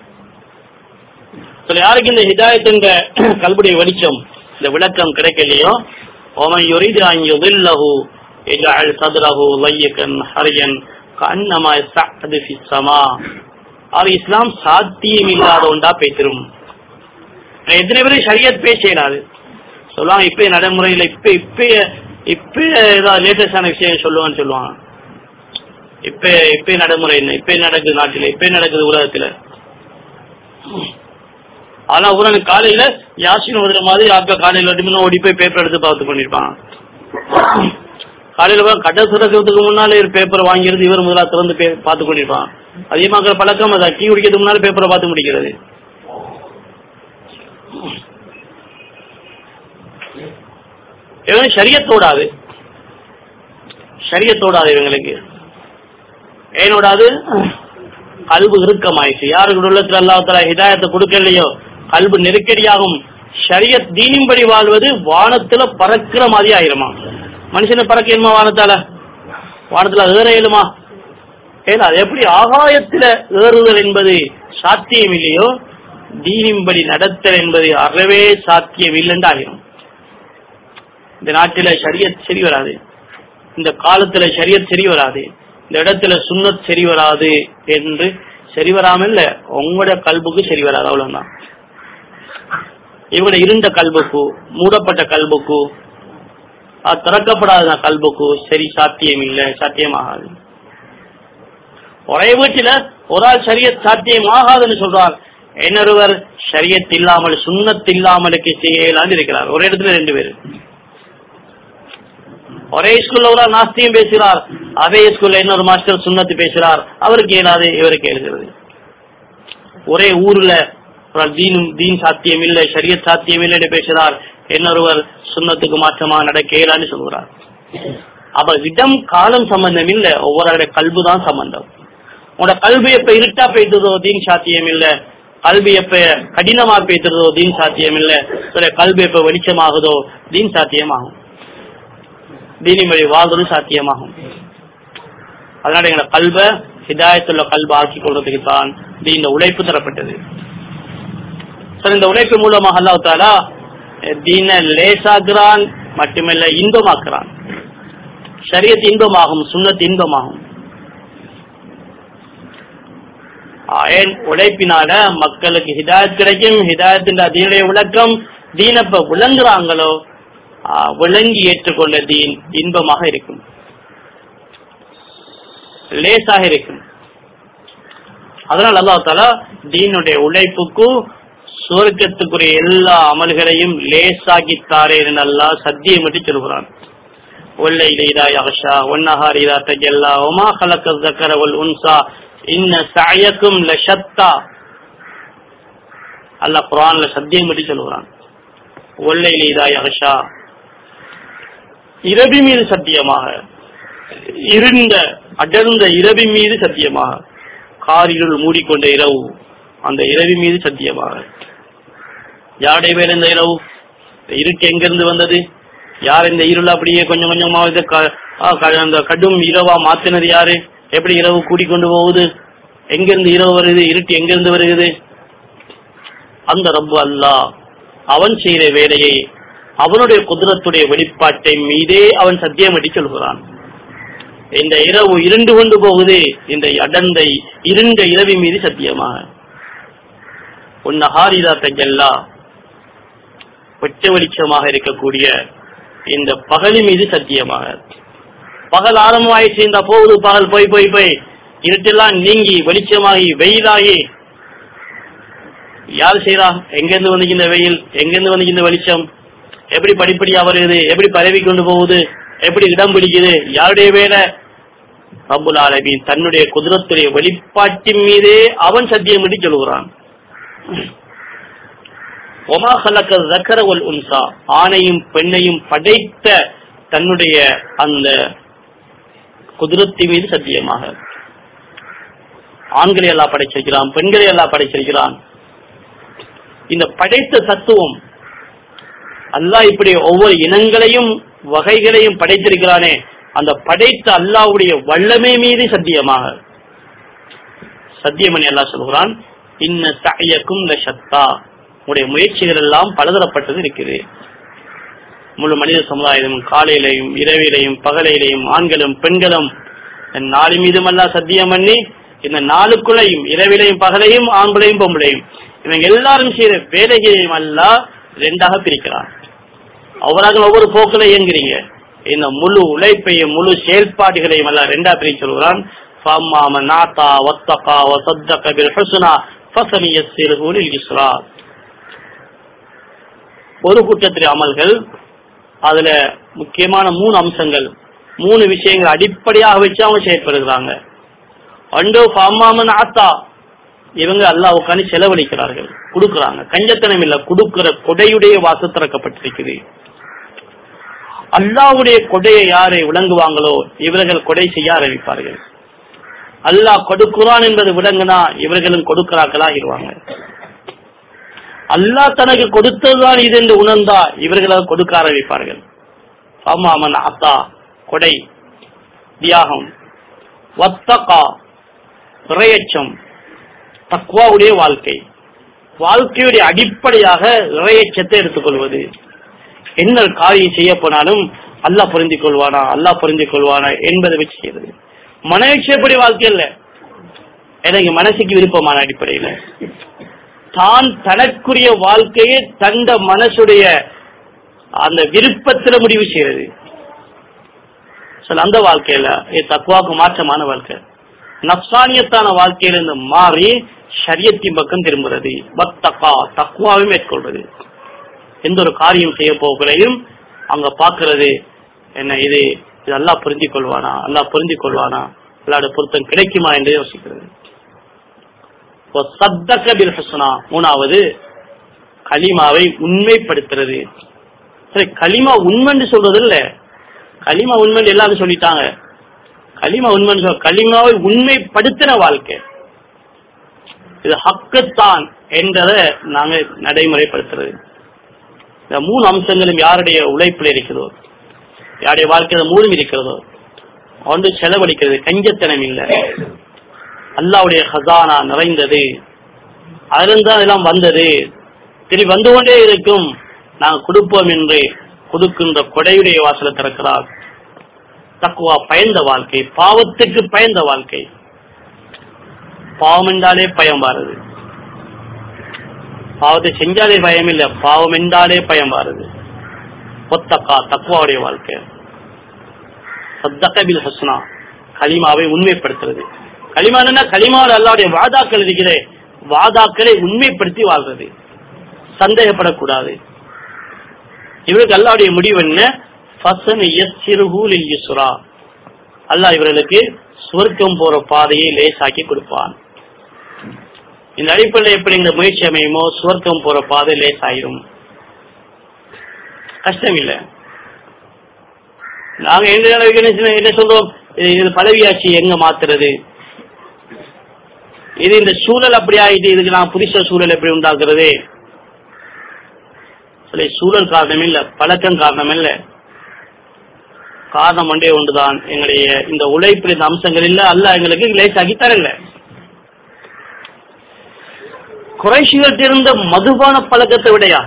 சில யாருக்கு இந்த ஹிதாயத் என்ற கல்புடைய வெளிச்சம் இந்த விளக்கம் கிடைக்கலையோ ஓமன் யுரிது அன் யுதில்லஹு يجعل صدره ضيقا حرجا كأنما يصعد في السماء அது இஸ்லாம் சாத்தியம் இல்லாத ஒன்றா பேசிரும் எத்தனை பேரும் ஷரியத் பேசலாது சொல்லுவாங்க இப்ப நடைமுறையில இப்ப இப்ப இப்ப ஏதாவது லேட்டஸ்டான விஷயம் சொல்லுவான்னு சொல்லுவாங்க இப்ப இப்ப நடைமுறை என்ன இப்ப நடக்குது நாட்டில இப்ப நடக்குது உலகத்துல ஆனா உடனே காலையில யாசின் ஓடுற மாதிரி ஆக்க காலையில மட்டும் ஓடி போய் பேப்பர் எடுத்து பார்த்து பண்ணிருப்பான் காலையில போய் கடை திறக்கிறதுக்கு முன்னாலே ஒரு பேப்பர் வாங்கிறது இவர் முதலா திறந்து பே- பார்த்து கொண்டிருப்பான் அதிகமாக்கிற பழக்கம் அதான் டீ குடிக்கிறதுக்கு முன்னால பேப்பரை பார்த்து முடிக்கிறது இவங்க சரியத்தோடாது சரியத்தோடாது இவங்களுக்கு ஏனோடாது கல்பு இறுக்கமாயிடுச்சு யாருக்கு உள்ளத்துல அல்லாஹ் ஹிதாயத்தை கொடுக்கலையோ கல்பு நெருக்கடியாகும் ஷரியத் தீனின்படி வாழ்வது வானத்துல பறக்கிற மாதிரி ஆயிருமா மனுஷனை பறக்க இயலுமா வானத்தால வானத்துல ஏற இயலுமா ஏன்னா அது எப்படி ஆகாயத்துல ஏறுதல் என்பது சாத்தியம் இல்லையோ தீனின்படி நடத்தல் என்பது அறவே சாத்தியம் இல்லைன்னு ஆகிரும் இந்த நாட்டில ஷரியத் சரி வராது இந்த காலத்துல ஷரியத் சரி வராது இந்த இடத்துல சுன்னத் சரி வராது என்று சரி வராம இல்ல உங்களோட கல்புக்கு சரி வராது அவ்வளவுதான் இவங்களோட இருண்ட கல்புக்கு மூடப்பட்ட கல்புக்கு அது திறக்கப்படாத கல்புக்கு சரி சாத்தியம் இல்ல சாத்தியமாகாது ஒரே வீட்டில ஒரு ஆள் சரியத் சாத்தியமாகாதுன்னு சொல்றார் இன்னொருவர் ஷரியத் இல்லாமல் சுண்ணத் இல்லாமலுக்கு செய்யலான்னு இருக்கிறார் ஒரு இடத்துல ரெண்டு பேரு ஒரே ஸ்கூல்ல ஒரு ஆள் நாஸ்தியம் பேசுகிறார் அதே ஸ்கூல்ல இன்னொரு மாஸ்டர் சுண்ணத்து பேசுகிறார் அவருக்கு இயலாது இவருக்கு எழுகிறது ஒரே ஊர்ல ஒரு ஆள் தீனும் தீன் சாத்தியம் இல்லை ஷரியத் சாத்தியம் இல்லைன்னு பேசுகிறார் இன்னொருவர் சுண்ணத்துக்கு மாற்றமா நடக்க இயலான்னு சொல்கிறார் அப்ப இடம் காலம் சம்பந்தம் இல்ல ஒவ்வொருடைய கல்பு தான் சம்பந்தம் உன்னோட கல்வி எப்ப இருட்டா பெய்ததோ தீன் சாத்தியம் இல்ல கல்வி எப்ப கடினமா பெய்ததோ தீன் சாத்தியம் இல்ல சில கல்வி எப்ப வெளிச்சமாகுதோ தீன் சாத்தியமாகும் தீனி மொழி வாழ்வது சாத்தியமாகும் அதனால எங்களை கல்வ ஹிதாயத்துள்ள கல்வ ஆக்கி கொள்றதுக்கு தான் இந்த உழைப்பு தரப்பட்டது சார் இந்த உழைப்பு மூலமாக அல்லாஹ் தாலா தீன லேசாக்குறான் மட்டுமல்ல இன்பமாக்குறான் ஷரியத் இன்பமாகும் சுண்ணத் இன்பமாகும் ஏன் உழைப்பினால மக்களுக்கு ஹிதாயத் கிடைக்கும் ஹிதாயத்தின் தீனுடைய விளக்கம் தீனப்ப விளங்குறாங்களோ விளங்கி ஏற்றுக்கொண்ட தீன் இன்பமாக இருக்கும் லேசாக இருக்கும் அதனால் அல்லா தாலா தீனுடைய உழைப்புக்கு சுவர்க்கத்துக்குரிய எல்லா அமல்களையும் லேசாகித்தாரே என்று அல்லா சத்தியமிட்டு சொல்கிறான் والليل إذا يغشى والنهار إذا تجلى وما خلق الذكر والأنثى إن سعيكم لشتى அல்லாஹ் குரான்ல சத்தியம் பற்றி சொல்லுகிறான் ஒல்லையில் இதா யகஷா இரவி மீது சத்தியமாக இருண்ட அடர்ந்த இரவி மீது சத்தியமாக காரிருள் மூடிக்கொண்ட இரவு அந்த இரவி மீது சத்தியமாக யாருடைய பேர் இந்த இரவு இருட்டு எங்கிருந்து வந்தது யார் இந்த இருள் அப்படியே கொஞ்சம் கொஞ்சமா இது க- ஆ, க- அந்த கடும் இரவா மாத்தினது யாரு எப்படி இரவு கூடிக்கொண்டு போகுது எங்கிருந்து இரவு வருது இருட்டு எங்கிருந்து வருகிறது அந்த ரப்பு அல்லாஹ் அவன் செய்த வேலையை அவனுடைய குதிரத்துடைய வெளிப்பாட்டை மீதே அவன் சத்தியம் அடி சொல்கிறான் இந்த இரவு இருண்டு கொண்டு போகுது இந்த அடர்ந்த இருண்ட இரவி மீது சத்தியமாக உன்னஹாரிதா தையல்லா வெட்ட வெளிச்சமாக இருக்கக்கூடிய இந்த பகலி மீது சத்தியமாக பகல் ஆரம்பமாயிடுச்சு இந்த போகுது பகல் போய் போய் போய் இருட்டெல்லாம் நீங்கி வெளிச்சமாகி வெயிலாகி யார் செய்யறா எங்கிருந்து வந்து இந்த வெயில் எங்கிருந்து வந்து இந்த வெளிச்சம் எப்படி படிப்படியா வருது எப்படி பரவி கொண்டு போகுது எப்படி இடம் பிடிக்குது யாருடைய வேலை ரப்புல் ஆலமீன் தன்னுடைய குதிரத்துடைய வெளிப்பாட்டின் மீதே அவன் சத்தியம் என்று சொல்கிறான் ஒமா ஹலக்க ஜக்கர வல் உன்சா ஆணையும் பெண்ணையும் படைத்த தன்னுடைய அந்த குதிரத்தின் மீது சத்தியமாக ஆண்களை எல்லாம் படைச்சிருக்கிறான் பெண்களை எல்லாம் படைச்சிருக்கிறான் இந்த படைத்த தத்துவம் அல்லாஹ் இப்படி ஒவ்வொரு இனங்களையும் வகைகளையும் படைத்திருக்கிறானே அந்த படைத்த அல்லாஹ்வுடைய வல்லமை மீது சத்தியமாக சத்தியமணி அல்லாஹ் சொல்கிறான் இன்ன சயக்கும் சத்தா உடைய முயற்சிகள் எல்லாம் பலதரப்பட்டது இருக்குது முழு மனித சமுதாயமும் காலையிலையும் இரவிலையும் பகலையிலையும் ஆண்களும் பெண்களும் இந்த நாலு மீதும் எல்லாம் சத்தியம் பண்ணி இந்த நாளுக்குள்ளையும் இரவிலையும் பகலையும் ஆண்களையும் பொம்பளையும் இவங்க எல்லாரும் செய்யற வேலைகளையும் எல்லாம் ரெண்டாக பிரிக்கிறான் அவராக ஒவ்வொரு போக்குல இயங்குறீங்க இந்த முழு உழைப்பையும் முழு செயல்பாடுகளையும் எல்லாம் ரெண்டா பிரிச்சு சொல்கிறான் فَأَمَّا مَنْ أَعْطَى وَاتَّقَى وَصَدَّقَ بِالْحُسْنَى فَسَنُيَسِّرُهُ لِلْيُسْرَى ஒரு கூட்டத்திலே அமல்கள் அதுல முக்கியமான மூணு அம்சங்கள் மூணு விஷயங்கள் அடிப்படையாக வச்சு அவங்க செயற்படுகிறாங்க அண்டோ ஃபாமாமன் ஆத்தா இவங்க அல்லாஹ் உட்காந்து செலவழிக்கிறார்கள் கொடுக்கறாங்க கஞ்சத்தனம் இல்ல கொடுக்கிற கொடையுடைய வாச திறக்கப்பட்டிருக்குது அல்லாவுடைய கொடையை யாரை விளங்குவாங்களோ இவர்கள் கொடை செய்ய ஆரம்பிப்பார்கள் அல்லாஹ் கொடுக்கிறான் என்பது விளங்குனா இவர்களும் கொடுக்கிறார்களா இருவாங்க அல்லாஹ் தனக்கு கொடுத்ததுதான் இது என்று உணர்ந்தா இவர்களால் கொடுக்க ஆரம்பிப்பார்கள் ஆமாமன் அத்தா கொடை தியாகம் வத்தகா இறையச்சம் தக்குவாவுடைய வாழ்க்கை வாழ்க்கையுடைய அடிப்படையாக இறையச்சத்தை எடுத்துக்கொள்வது என்ன காரியம் செய்ய போனாலும் அல்லாஹ் புரிந்து கொள்வானா அல்லாஹ் புரிந்து கொள்வானா என்பதை வச்சு செய்யறது மனவீழ்ச்சியப்படி வாழ்க்கை இல்ல எனக்கு மனசுக்கு விருப்பமான அடிப்படையில தான் தனக்குரிய வாழ்க்கையை தந்த மனசுடைய அந்த விருப்பத்துல முடிவு செய்யறது சொல்ல அந்த வாழ்க்கையில இது தக்குவாக்கு மாற்றமான வாழ்க்கை நப்சானியத்தான வாழ்க்கையிலிருந்து மாறி ஷரியத்தின் பக்கம் திரும்புறது பத்தக்கா தக்குவாவை மேற்கொள்றது எந்த ஒரு காரியம் செய்ய போகலையும் அங்க பாக்குறது என்ன இது இது அல்லா புரிஞ்சு கொள்வானா அல்லா புரிஞ்சு கொள்வானா அல்லாட பொருத்தம் கிடைக்குமா என்று யோசிக்கிறது சத்தக்க பில் ஹஸ்னா மூணாவது கலிமாவை உண்மைப்படுத்துறது சரி களிமா உண்மைன்னு சொல்றது இல்ல களிமா உண்மைன்னு எல்லாரும் சொல்லிட்டாங்க களிமா உண்மைன்னு சொல்ல களிமாவை உண்மைப்படுத்தின வாழ்க்கை இது ஹக்குத்தான் என்றதை நாங்க நடைமுறைப்படுத்துறது இந்த மூணு அம்சங்களும் யாருடைய உழைப்பில் இருக்கிறதோ யாருடைய வாழ்க்கையில மூலம் இருக்கிறதோ வந்து செலவழிக்கிறது கஞ்சத்தனம் இல்லை அல்லாவுடைய ஹசானா நிறைந்தது அதிலிருந்து எல்லாம் வந்தது திரும்பி வந்து கொண்டே இருக்கும் நாங்கள் கொடுப்போம் என்று கொடுக்கின்ற கொடையுடைய வாசலை திறக்கிறார் தக்குவா பயந்த வாழ்க்கை பாவத்துக்கு பயந்த வாழ்க்கை பாவம் என்றாலே பயம் வாருது பாவத்தை செஞ்சாலே பயம் இல்ல பாவம் என்றாலே பயம் வாருது ஒத்தக்கா தக்குவாவுடைய வாழ்க்கை சத்தகபில் ஹஸ்னா களிமாவை உண்மைப்படுத்துறது களிமா என்ன களிமாவில் அல்லாவுடைய வாதாக்கள் இருக்கிற வாதாக்களை உண்மைப்படுத்தி வாழ்றது சந்தேகப்படக்கூடாது இவருக்கு அல்லாவுடைய முடிவு என்ன அல்லாஹ் இவர்களுக்கு சுவர்க்கம் போற பாதையை லேசாக்கி கொடுப்பான் இந்த அடிப்படையில் எப்படி இந்த முயற்சி அமையுமோ சுவர்க்கம் போற பாதை லேசாயிரும் கஷ்டம் இல்ல நாங்க எந்த அளவுக்கு என்ன சொல்றோம் இது பதவியாட்சி எங்க மாத்துறது இது இந்த சூழல் அப்படி ஆயிட்டு இதுக்கு நான் புதுச சூழல் எப்படி உண்டாக்குறது சூழல் காரணம் இல்ல பழக்கம் காரணம் இல்ல காரணம் ஒன்றே ஒன்றுதான் எங்களுடைய இந்த உழைப்பு இந்த அம்சங்கள் இல்ல அல்ல எங்களுக்கு லேசாக்கி தரல குறைசிகள் இருந்த மதுபான பழக்கத்தை விடையா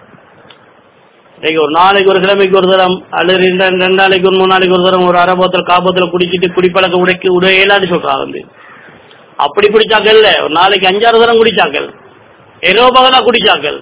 ஒரு நாளைக்கு ஒரு கிழமைக்கு ஒரு தரம் அல்லது ரெண்டு நாளைக்கு ஒரு மூணு நாளைக்கு ஒரு தரம் ஒரு அரை போத்தல் காபத்துல குடிச்சிட்டு குடிப்பழக்கம் உடைக்கு உடையலான்னு சொல்றாங்க வந்து அப்படி குடிச்சாக்கள் இல்ல ஒரு நாளைக்கு அஞ்சாறு தரம் குடிச்சாக்கள் ஏதோ பகலா குடிச்சாக்கள்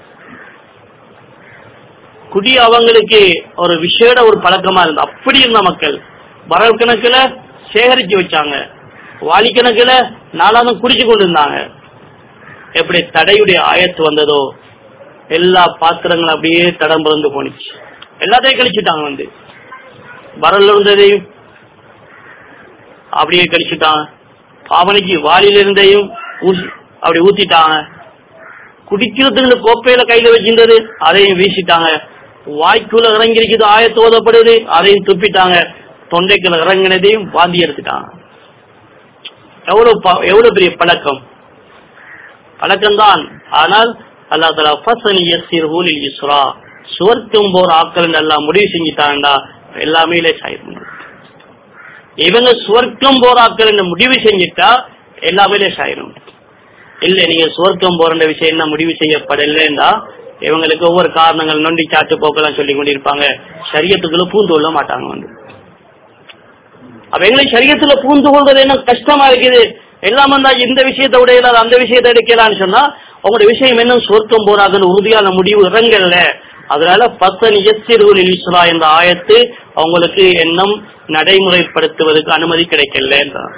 குடி அவங்களுக்கு ஒரு விஷேட ஒரு பழக்கமா இருந்தது அப்படி இருந்த மக்கள் வரவு கணக்குல சேகரிச்சு வச்சாங்க வாலி கணக்குல நாளாலும் குடிச்சு கொண்டு இருந்தாங்க எப்படி தடையுடைய ஆயத்து வந்ததோ எல்லா பாத்திரங்களும் அப்படியே தடம் பிறந்து போனிச்சு எல்லாத்தையும் கழிச்சுட்டாங்க வந்து வரல இருந்ததையும் அப்படியே கழிச்சுட்டாங்க பாவனைக்கு வாலியில இருந்தையும் அப்படி ஊத்திட்டாங்க குடிக்கிறதுக்கு கோப்பையில கையில வச்சிருந்தது அதையும் வீசிட்டாங்க வாய்க்குள்ள இறங்கி இருக்குது ஆயத்து ஓதப்படுது அதையும் துப்பிட்டாங்க தொண்டைக்குள்ள இறங்கினதையும் வாந்தி எடுத்துட்டாங்க எவ்வளவு எவ்வளவு பெரிய பழக்கம் பழக்கம்தான் ஆனால் அல்லா தலா இஸ்ரா சுவர்க்கம் போற ஆக்கள் எல்லாம் முடிவு செஞ்சுட்டாங்கடா எல்லாமே லேசாயிருக்கும் இவங்க சுவர்க்கம் போற ஆக்கள் முடிவு செஞ்சுட்டா எல்லாமே லேசாயிரும் இல்ல நீங்க சுவர்க்கம் போற விஷயம் என்ன முடிவு செய்யப்படலன்னா இவங்களுக்கு ஒவ்வொரு காரணங்கள் நொண்டி சாட்டு போக்கெல்லாம் சொல்லி கொண்டிருப்பாங்க சரியத்துக்குள்ள பூந்து கொள்ள மாட்டாங்க வந்து அப்ப எங்களை சரியத்துல பூந்து கொள்றது என்ன கஷ்டமா இருக்குது எல்லாம் வந்தா இந்த விஷயத்தை உடையலாது அந்த விஷயத்தை எடுக்கலான்னு சொன்னா உங்களோட விஷயம் என்ன சொர்க்கம் போறாதுன்னு உறுதியான முடிவு இறங்கல அதனால பத்தன் இயற்சிறுவல் ஈஸ்வரா என்ற ஆயத்து அவங்களுக்கு எண்ணம் நடைமுறைப்படுத்துவதற்கு அனுமதி கிடைக்கல என்றார்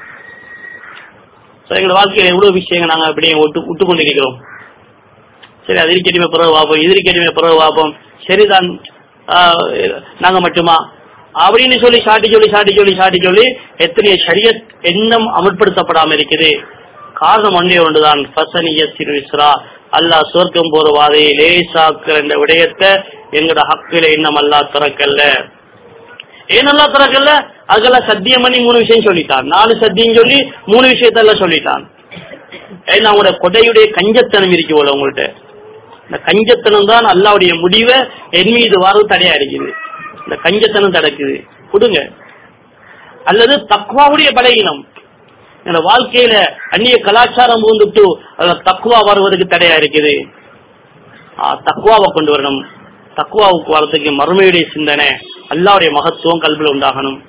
எங்க வாழ்க்கையில எவ்வளவு விஷயங்கள் நாங்க அப்படியே விட்டு விட்டு கொண்டிருக்கிறோம் சரி அது இருக்கட்டுமே பிறகு பார்ப்போம் இது இருக்கட்டுமே பிறகு பார்ப்போம் சரிதான் நாங்க மட்டுமா அப்படின்னு சொல்லி சாட்டி சொல்லி சாட்டி சொல்லி சாட்டி சொல்லி எத்தனைய சரிய எண்ணம் அமல்படுத்தப்படாம இருக்குது காரணம் ஒன்றே ஒன்றுதான் ஃபசனிய சிறுவிஸ்ரா அல்லாஹ் சொர்க்கம் போற வாதையை லேசாக்குற இந்த விடயத்தை எங்கட ஹக்கில இன்னும் அல்லா திறக்கல்ல ஏன் அல்லா திறக்கல்ல அதுக்கெல்லாம் சத்தியம் பண்ணி மூணு விஷயம் சொல்லிட்டான் நாலு சத்தியம் சொல்லி மூணு விஷயத்தெல்லாம் சொல்லிட்டான் ஏன்னா உங்களோட கொடையுடைய கஞ்சத்தனம் இருக்கு போல உங்கள்ட்ட இந்த கஞ்சத்தனம் தான் அல்லாவுடைய முடிவை என் மீது வரவு தடையா இருக்குது இந்த கஞ்சத்தனம் தடக்குது கொடுங்க அல்லது தக்குவாவுடைய பலகீனம் இந்த வாழ்க்கையில அந்நிய கலாச்சாரம் பூந்துட்டு அதுல தக்குவா வருவதற்கு தடையா இருக்குது ஆஹ் தக்குவாவை கொண்டு வரணும் தக்குவாவுக்கு வரதுக்கு மறுமையுடைய சிந்தனை அல்லாவுடைய மகத்துவம் கல்வியில் உண்டாகணும்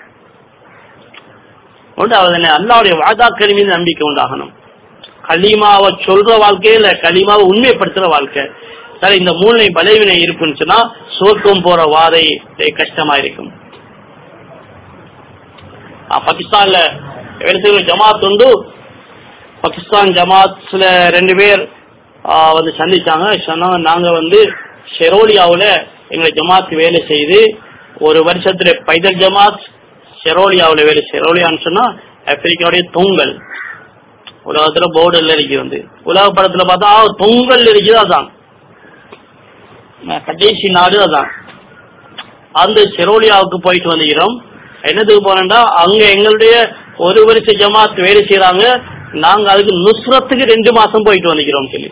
உண்டாவதுன்னு அல்லாவுடைய வாதாக்கள் மீது நம்பிக்கை உண்டாகணும் களிமாவை சொல்ற வாழ்க்கையில களிமாவை உண்மைப்படுத்துற வாழ்க்கை சரி இந்த மூளை பலவினை இருக்குன்னு சொன்னா சோர்க்கம் போற வாதை கஷ்டமா இருக்கும் ஆஹ் பாகிஸ்தான்ல எடுத்துக்கிற ஜமாத் உண்டு பாகிஸ்தான் ஜமாத்ல ரெண்டு பேர் ஆஹ் வந்து சந்திச்சாங்க சொன்னாங்க நாங்க வந்து ஷெரோலியாவுல எங்களை ஜமாத் வேலை செய்து ஒரு வருஷத்துல பைதல் ஜமாத் ஷெரோலியாவுல வேலை ஷெரோலியான்னு சொன்னா ஆப்பிரிக்காவுடைய தொங்கல் உலகத்துல போர்டுல இருக்கு வந்து உலக படத்துல பார்த்தா தொங்கல் இருக்குது அதான் கடைசி நாடு அதான் அந்த செரோலியாவுக்கு போயிட்டு வந்துக்கிறோம் என்னதுக்கு போனோம்னா அங்க எங்களுடைய ஒரு வருஷ ஜமாத் வேலை செய்யறாங்க நாங்க அதுக்கு நுஸ்ரத்துக்கு ரெண்டு மாசம் போயிட்டு வந்துக்கிறோம் சொல்லி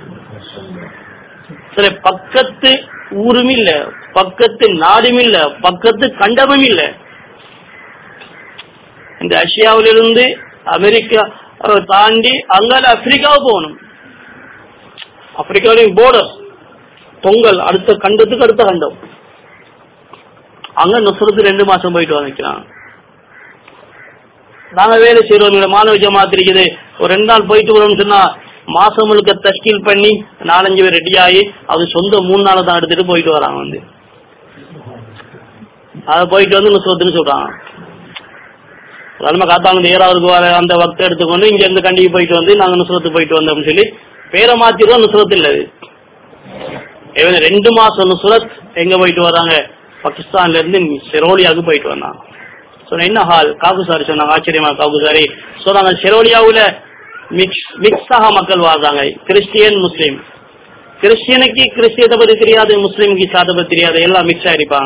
சரி பக்கத்து ஊரும் இல்ல பக்கத்து நாடும் இல்ல பக்கத்து கண்டமும் இல்ல இந்த ரஷ்யாவிலிருந்து அமெரிக்கா தாண்டி அங்கால ஆப்பிரிக்காவுக்கு போகணும் ஆப்பிரிக்காவுடைய போர்டர் பொங்கல் அடுத்த கண்டத்துக்கு அடுத்த கண்டம் அங்க நுசுரத்து ரெண்டு மாசம் போயிட்டு வந்துக்கிறான் நாங்க வேலை செய்யறோம் மாணவ ஜமாத் இருக்குது ஒரு ரெண்டு நாள் போயிட்டு வரோம்னு சொன்னா மாசம் முழுக்க தஷ்கீல் பண்ணி நாலஞ்சு பேர் ரெடி ஆகி அது சொந்த மூணு நாள் தான் எடுத்துட்டு போயிட்டு வராங்க வந்து அதை போயிட்டு வந்து நுசுரத்துன்னு சொல்றாங்க நம்ம காத்தாங்க ஏறாவதுக்கு வர அந்த வக்த எடுத்துக்கொண்டு இங்க இருந்து கண்டிக்கு போயிட்டு வந்து நாங்க நுசுரத்து போயிட்டு வந்தோம்னு சொல்லி பேரை மாத்திரும் நுசுரத்து இல்ல இது ரெண்டு மாசம் நுசுரத் எங்க போயிட்டு வராங்க பாகிஸ்தான்ல இருந்து செரோலியாவுக்கு போயிட்டு வந்தாங்க சொன்ன என்ன ஹால் காகுசாரி சொன்னாங்க ஆச்சரியமா காகுசாரி சொன்னாங்க செரோலியாவுல மிக்ஸ் மிக்ஸாக மக்கள் வாழ்றாங்க கிறிஸ்டியன் முஸ்லீம் கிறிஸ்டியனுக்கு கிறிஸ்டியத்தை பத்தி தெரியாது முஸ்லீமுக்கு இஸ்லாத்தை பத்தி தெரியாது எல்லாம் மிக்ஸ் ஆயிருப்பாங்க